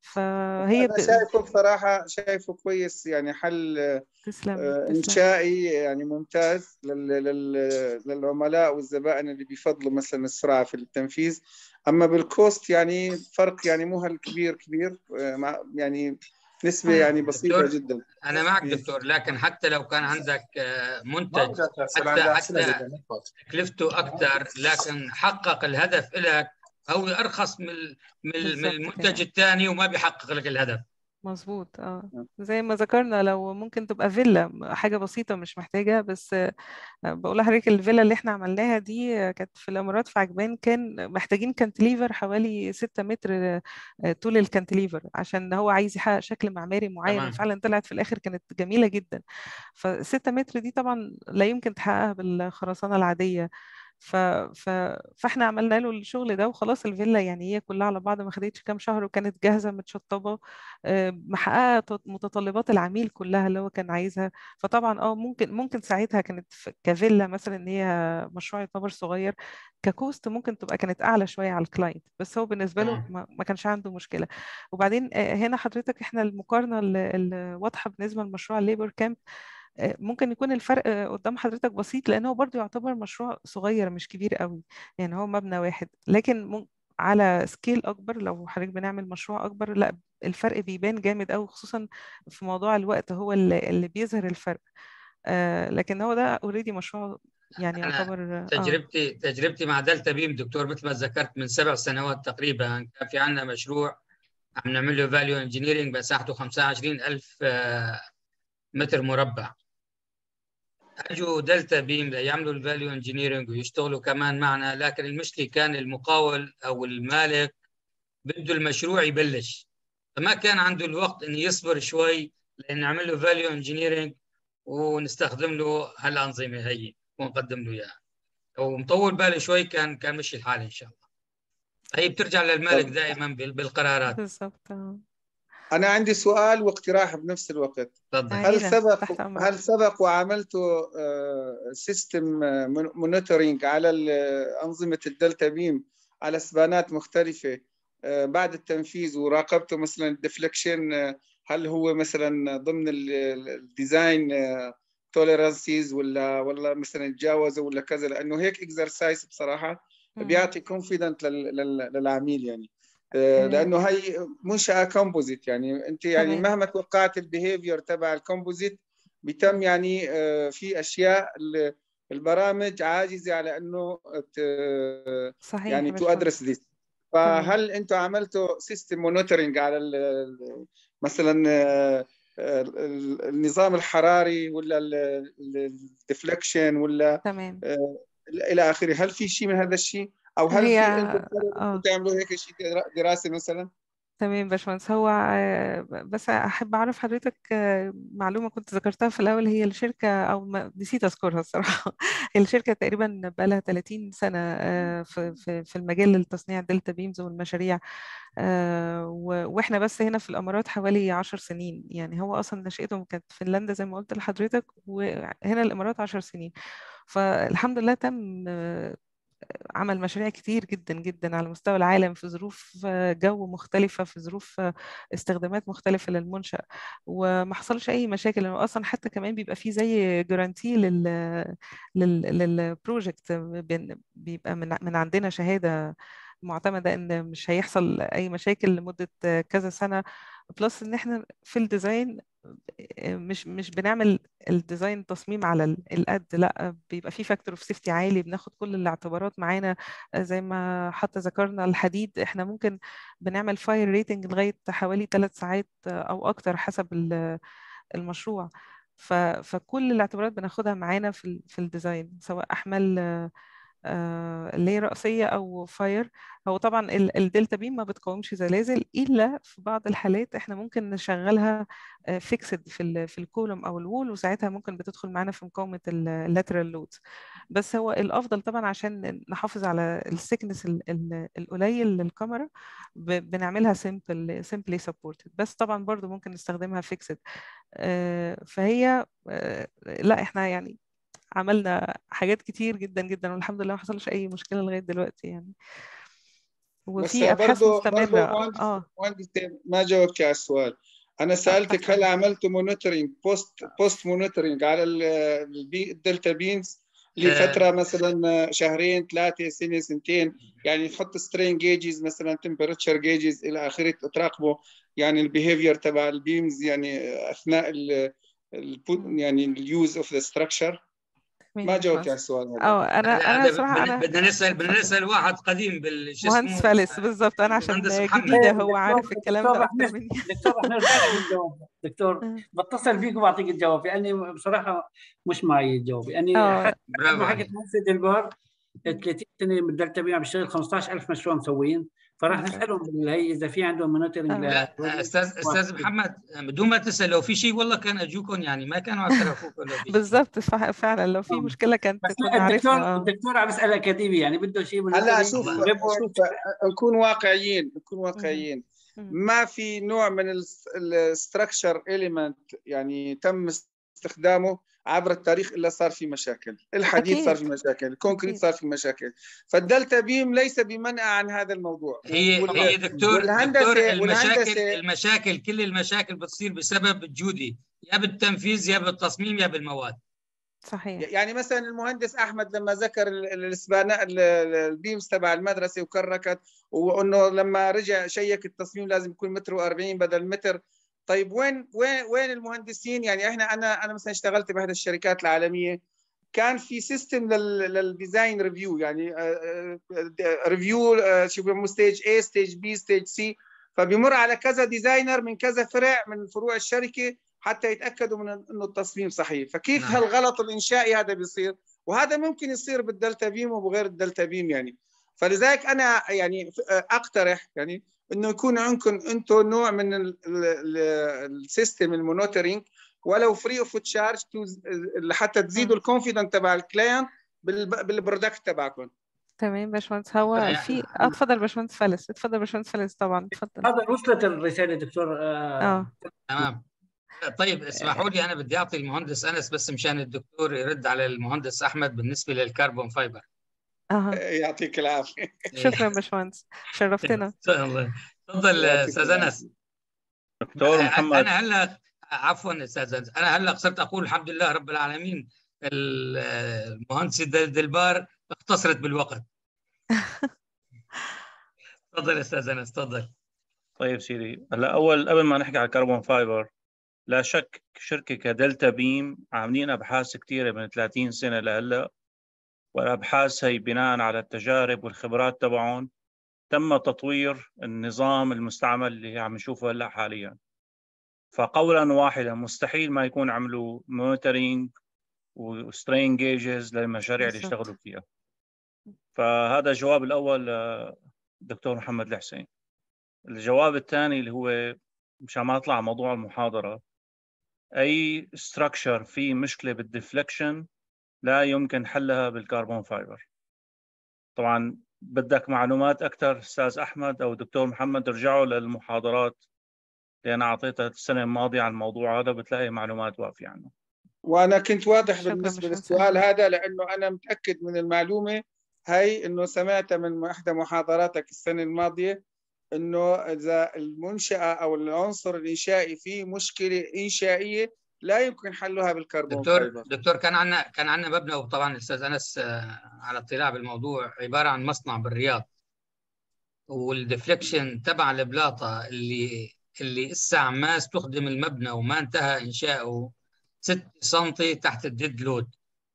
فهي انا شايفه بصراحه شايفه كويس يعني حل تسلم انشائي يعني ممتاز لل... لل... للعملاء والزبائن اللي بيفضلوا مثلا السرعه في التنفيذ اما بالكوست يعني فرق يعني مو هالكبير كبير يعني نسبه يعني بسيطه دكتور جدا انا معك دكتور لكن حتى لو كان عندك منتج حتى حتى تكلفته اكثر لكن حقق الهدف لك هو ارخص من من المنتج الثاني وما بيحقق لك الهدف مظبوط اه زي ما ذكرنا لو ممكن تبقى فيلا حاجه بسيطه مش محتاجه بس بقول لحضرتك الفيلا اللي احنا عملناها دي كانت في الامارات في عجبان كان محتاجين كانتليفر حوالي 6 متر طول الكانتليفر عشان هو عايز يحقق شكل معماري معين وفعلا طلعت في الاخر كانت جميله جدا ف 6 متر دي طبعا لا يمكن تحققها بالخرسانه العاديه ف... ف... فاحنا عملنا له الشغل ده وخلاص الفيلا يعني هي كلها على بعض ما خدتش كام شهر وكانت جاهزه متشطبه محققه متطلبات العميل كلها اللي هو كان عايزها فطبعا اه ممكن ممكن ساعتها كانت كفيلا مثلا ان هي مشروع يعتبر صغير ككوست ممكن تبقى كانت اعلى شويه على الكلاينت بس هو بالنسبه له ما, ما كانش عنده مشكله وبعدين هنا حضرتك احنا المقارنه الواضحه بالنسبه لمشروع الليبر كامب ممكن يكون الفرق قدام حضرتك بسيط لان هو برضو يعتبر مشروع صغير مش كبير قوي يعني هو مبنى واحد لكن على سكيل اكبر لو حضرتك بنعمل مشروع اكبر لا الفرق بيبان جامد قوي خصوصا في موضوع الوقت هو اللي, اللي بيظهر الفرق آه لكن هو ده اوريدي مشروع يعني يعتبر تجربتي آه. تجربتي مع دلتا بيم دكتور مثل ما ذكرت من سبع سنوات تقريبا كان في عندنا مشروع عم نعمل له فاليو انجينيرنج مساحته 25000 آه متر مربع اجوا دلتا بيم ليعملوا الفاليو انجينيرنج ويشتغلوا كمان معنا لكن المشكله كان المقاول او المالك بده المشروع يبلش فما كان عنده الوقت انه يصبر شوي لان نعمل له فاليو انجينيرنج ونستخدم له هالانظمه هي ونقدم له اياها ومطول باله شوي كان كان مشي الحال ان شاء الله هي بترجع للمالك دائما بالقرارات بالضبط أنا عندي سؤال واقتراح بنفس الوقت تفضل هل سبق هل سبق وعملتوا سيستم مونيتورينج على أنظمة الدلتا بيم على سبانات مختلفة بعد التنفيذ وراقبتوا مثلا الديفليكشن هل هو مثلا ضمن الديزاين توليرانسيز ولا ولا مثلا تجاوزوا ولا كذا لانه هيك اكسرسايز بصراحه بيعطي كونفيدنت للعميل يعني لانه هي منشاه كومبوزيت يعني انت يعني تمام. مهما توقعت البيهيفير تبع الكومبوزيت بيتم يعني في اشياء البرامج عاجزه على انه صحيح يعني تو ادرس ذيس فهل انتم عملتوا سيستم مونيتورنج على مثلا النظام الحراري ولا الديفليكشن ولا تمام الى اخره هل في شيء من هذا الشيء او هل هي... في انتم تعملوا هيك شيء دراسه مثلا تمام باشمهندس هو بس احب اعرف حضرتك معلومه كنت ذكرتها في الاول هي الشركه او ما نسيت اذكرها الصراحه هي الشركه تقريبا بقى لها 30 سنه في في في المجال التصنيع دلتا بيمز والمشاريع واحنا بس هنا في الامارات حوالي 10 سنين يعني هو اصلا نشأتهم كانت في فنلندا زي ما قلت لحضرتك وهنا الامارات 10 سنين فالحمد لله تم عمل مشاريع كتير جدا جدا على مستوى العالم في ظروف جو مختلفة في ظروف استخدامات مختلفة للمنشأ وما حصلش أي مشاكل لأنه أصلا حتى كمان بيبقى فيه زي جارانتي لل لل للبروجكت بيبقى من من عندنا شهادة معتمدة إن مش هيحصل أي مشاكل لمدة كذا سنة بلس إن إحنا في الديزاين مش مش بنعمل الديزاين تصميم على القد لا بيبقى في فاكتور اوف سيفتي عالي بناخد كل الاعتبارات معانا زي ما حتى ذكرنا الحديد احنا ممكن بنعمل فاير ريتنج لغايه حوالي ثلاث ساعات او اكتر حسب المشروع فكل الاعتبارات بناخدها معانا في في الديزاين سواء احمال اللي هي رأسية أو فاير هو طبعا الدلتا بيم ما بتقاومش زلازل إلا في بعض الحالات إحنا ممكن نشغلها فيكسد في ال في الكولوم أو الوول وساعتها ممكن بتدخل معانا في مقاومة اللاترال لود بس هو الأفضل طبعا عشان نحافظ على السكنس القليل للكاميرا بنعملها سيمبل سيمبلي سبورتد بس طبعا برضو ممكن نستخدمها فيكسد فهي لا احنا يعني عملنا حاجات كتير جدا جدا والحمد لله ما حصلش اي مشكله لغايه دلوقتي يعني وفي ابحاث مستمره اه مهندس ما جاوبتي على السؤال انا سالتك هل عملتوا مونيتورنج بوست بوست مونيتورنج على الدلتا بينز لفتره مثلا شهرين ثلاثه سنه سنتين يعني تحط سترين جيجز مثلا تمبرتشر جيجز الى اخره تراقبوا يعني البيهيفير تبع البيمز يعني اثناء ال يعني اليوز اوف ذا ستراكشر ما جاوبت على السؤال هذا اه انا انا صراحه انا بدنا نسال بدنا نسال واحد قديم بال مهندس فالس بالضبط انا عشان جديده هو عارف الكلام ده اكثر مني دكتور احنا الجواب دكتور بتصل فيك وبعطيك الجواب لاني بصراحه مش معي الجواب يعني حكيت مهندس البار 30 سنه من الدلتا بي عم بيشتغل 15000 مشروع مسويين فراح نسالهم هي اذا في عندهم مونيتورنج استاذ استاذ محمد بدون ما تسال لو في شيء والله كان اجوكم يعني ما كانوا اعترفوك ولا بالضبط فعلا لو في مشكله كانت بس الدكتور الدكتور عم يسال اكاديمي يعني بده شيء من هلا شوف شوف نكون واقعيين نكون واقعيين ما في نوع من الستراكشر اليمنت يعني تم استخدامه عبر التاريخ الا صار في مشاكل الحديد أكيد. صار في مشاكل الكونكريت صار في مشاكل فالدلتا بيم ليس بمنع عن هذا الموضوع هي وال... هي دكتور, دكتور المشاكل المشاكل كل المشاكل بتصير بسبب الجودي يا بالتنفيذ يا بالتصميم يا بالمواد صحيح يعني مثلا المهندس احمد لما ذكر الاسبانات البيمز تبع المدرسه وكركت وانه لما رجع شيك التصميم لازم يكون متر و40 بدل متر طيب وين وين وين المهندسين يعني احنا انا انا مثلا اشتغلت باحدى الشركات العالميه كان في سيستم للديزاين ريفيو يعني ريفيو شو بيسموه ستيج A ستيج B ستيج C فبيمر على كذا ديزاينر من كذا فرع من فروع الشركه حتى يتاكدوا من انه التصميم صحيح فكيف نعم. هالغلط الانشائي هذا بيصير وهذا ممكن يصير بالدلتا بيم وبغير الدلتا بيم يعني فلذلك انا يعني اقترح يعني انه يكون عندكم انتم نوع من السيستم المونيتورنج ولو فري اوف تشارج لحتى تزيدوا الكونفيدنت تبع الكلاينت بالبرودكت تبعكم تمام باشمهندس هو في اتفضل باشمهندس فلس اتفضل باشمهندس فلس طبعا اتفضل هذا وصلت الرساله دكتور اه تمام طيب اسمحوا لي انا بدي اعطي المهندس انس بس مشان الدكتور يرد على المهندس احمد بالنسبه للكربون فايبر اها يعطيك العافيه شكرا باشمهندس شرفتنا الله تفضل استاذ انس دكتور محمد انا هلا عفوا استاذ انس انا هلا صرت اقول الحمد لله رب العالمين المهندس دلبار اختصرت بالوقت تفضل استاذ انس تفضل طيب سيدي هلا اول قبل ما نحكي على الكربون فايبر لا شك شركه كدلتا بيم عاملين ابحاث كثيره من 30 سنه لهلا والابحاث هي بناء على التجارب والخبرات تبعهم تم تطوير النظام المستعمل اللي عم نشوفه هلا حاليا فقولا واحدا مستحيل ما يكون عملوا مونيتورينج وسترين جيجز للمشاريع اللي اشتغلوا فيها فهذا الجواب الاول دكتور محمد الحسين الجواب الثاني اللي هو مشان ما اطلع موضوع المحاضره اي ستراكشر فيه مشكله بالديفليكشن لا يمكن حلها بالكربون فايبر طبعا بدك معلومات اكثر استاذ احمد او دكتور محمد رجعوا للمحاضرات اللي انا اعطيتها السنه الماضيه عن الموضوع هذا بتلاقي معلومات وافيه عنه وانا كنت واضح بالنسبه للسؤال هذا لانه انا متاكد من المعلومه هي انه سمعتها من احدى محاضراتك السنه الماضيه انه اذا المنشاه او العنصر الانشائي فيه مشكله انشائيه لا يمكن حلها بالكربون دكتور فايبر. دكتور كان عندنا كان عندنا مبنى وطبعا الاستاذ انس على اطلاع بالموضوع عباره عن مصنع بالرياض والديفليكشن تبع البلاطه اللي اللي لسه ما استخدم المبنى وما انتهى انشاؤه 6 سم تحت الديد لود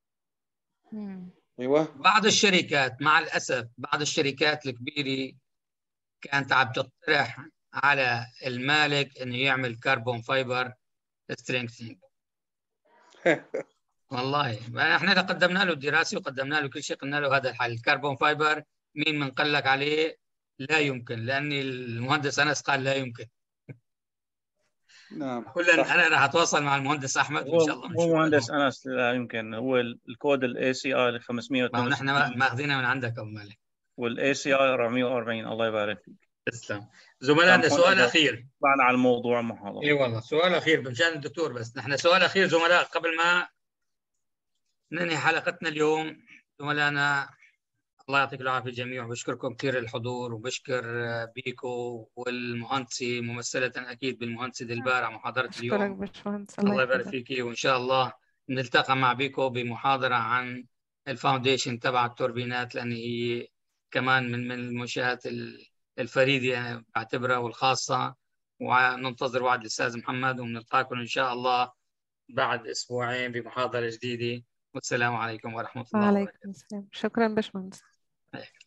ايوه بعض الشركات مع الاسف بعض الشركات الكبيره كانت عم تقترح على المالك انه يعمل كربون فايبر سترينثينج والله احنا قدمنا له الدراسه وقدمنا له كل شيء قلنا له هذا الحل الكربون فايبر مين من قال لك عليه لا يمكن لان المهندس انس قال لا يمكن نعم كلنا انا راح اتواصل مع المهندس احمد وان شاء الله هو مهندس انس لا يمكن هو الكود الاي سي اي 500 نحن ماخذينها من عندك ابو مالك والاي سي اي 440 الله يبارك فيك تسلم زملائنا سؤال اخير طبعا على الموضوع المحاضره اي والله سؤال اخير مشان الدكتور بس نحن سؤال اخير زملاء قبل ما ننهي حلقتنا اليوم زملائنا الله يعطيك العافيه جميعا وبشكركم كثير الحضور وبشكر بيكو والمهندسه ممثله اكيد بالمهندسه دلبار على محاضره اليوم اشكرك باشمهندس الله يبارك فيكي وان شاء الله نلتقى مع بيكو بمحاضره عن الفاونديشن تبع التوربينات لان هي كمان من من المنشات الفريده بعتبرها والخاصه وننتظر وعد الاستاذ محمد ونلقاكم ان شاء الله بعد اسبوعين بمحاضره جديده والسلام عليكم ورحمه الله وعليكم السلام شكرا باشمهندس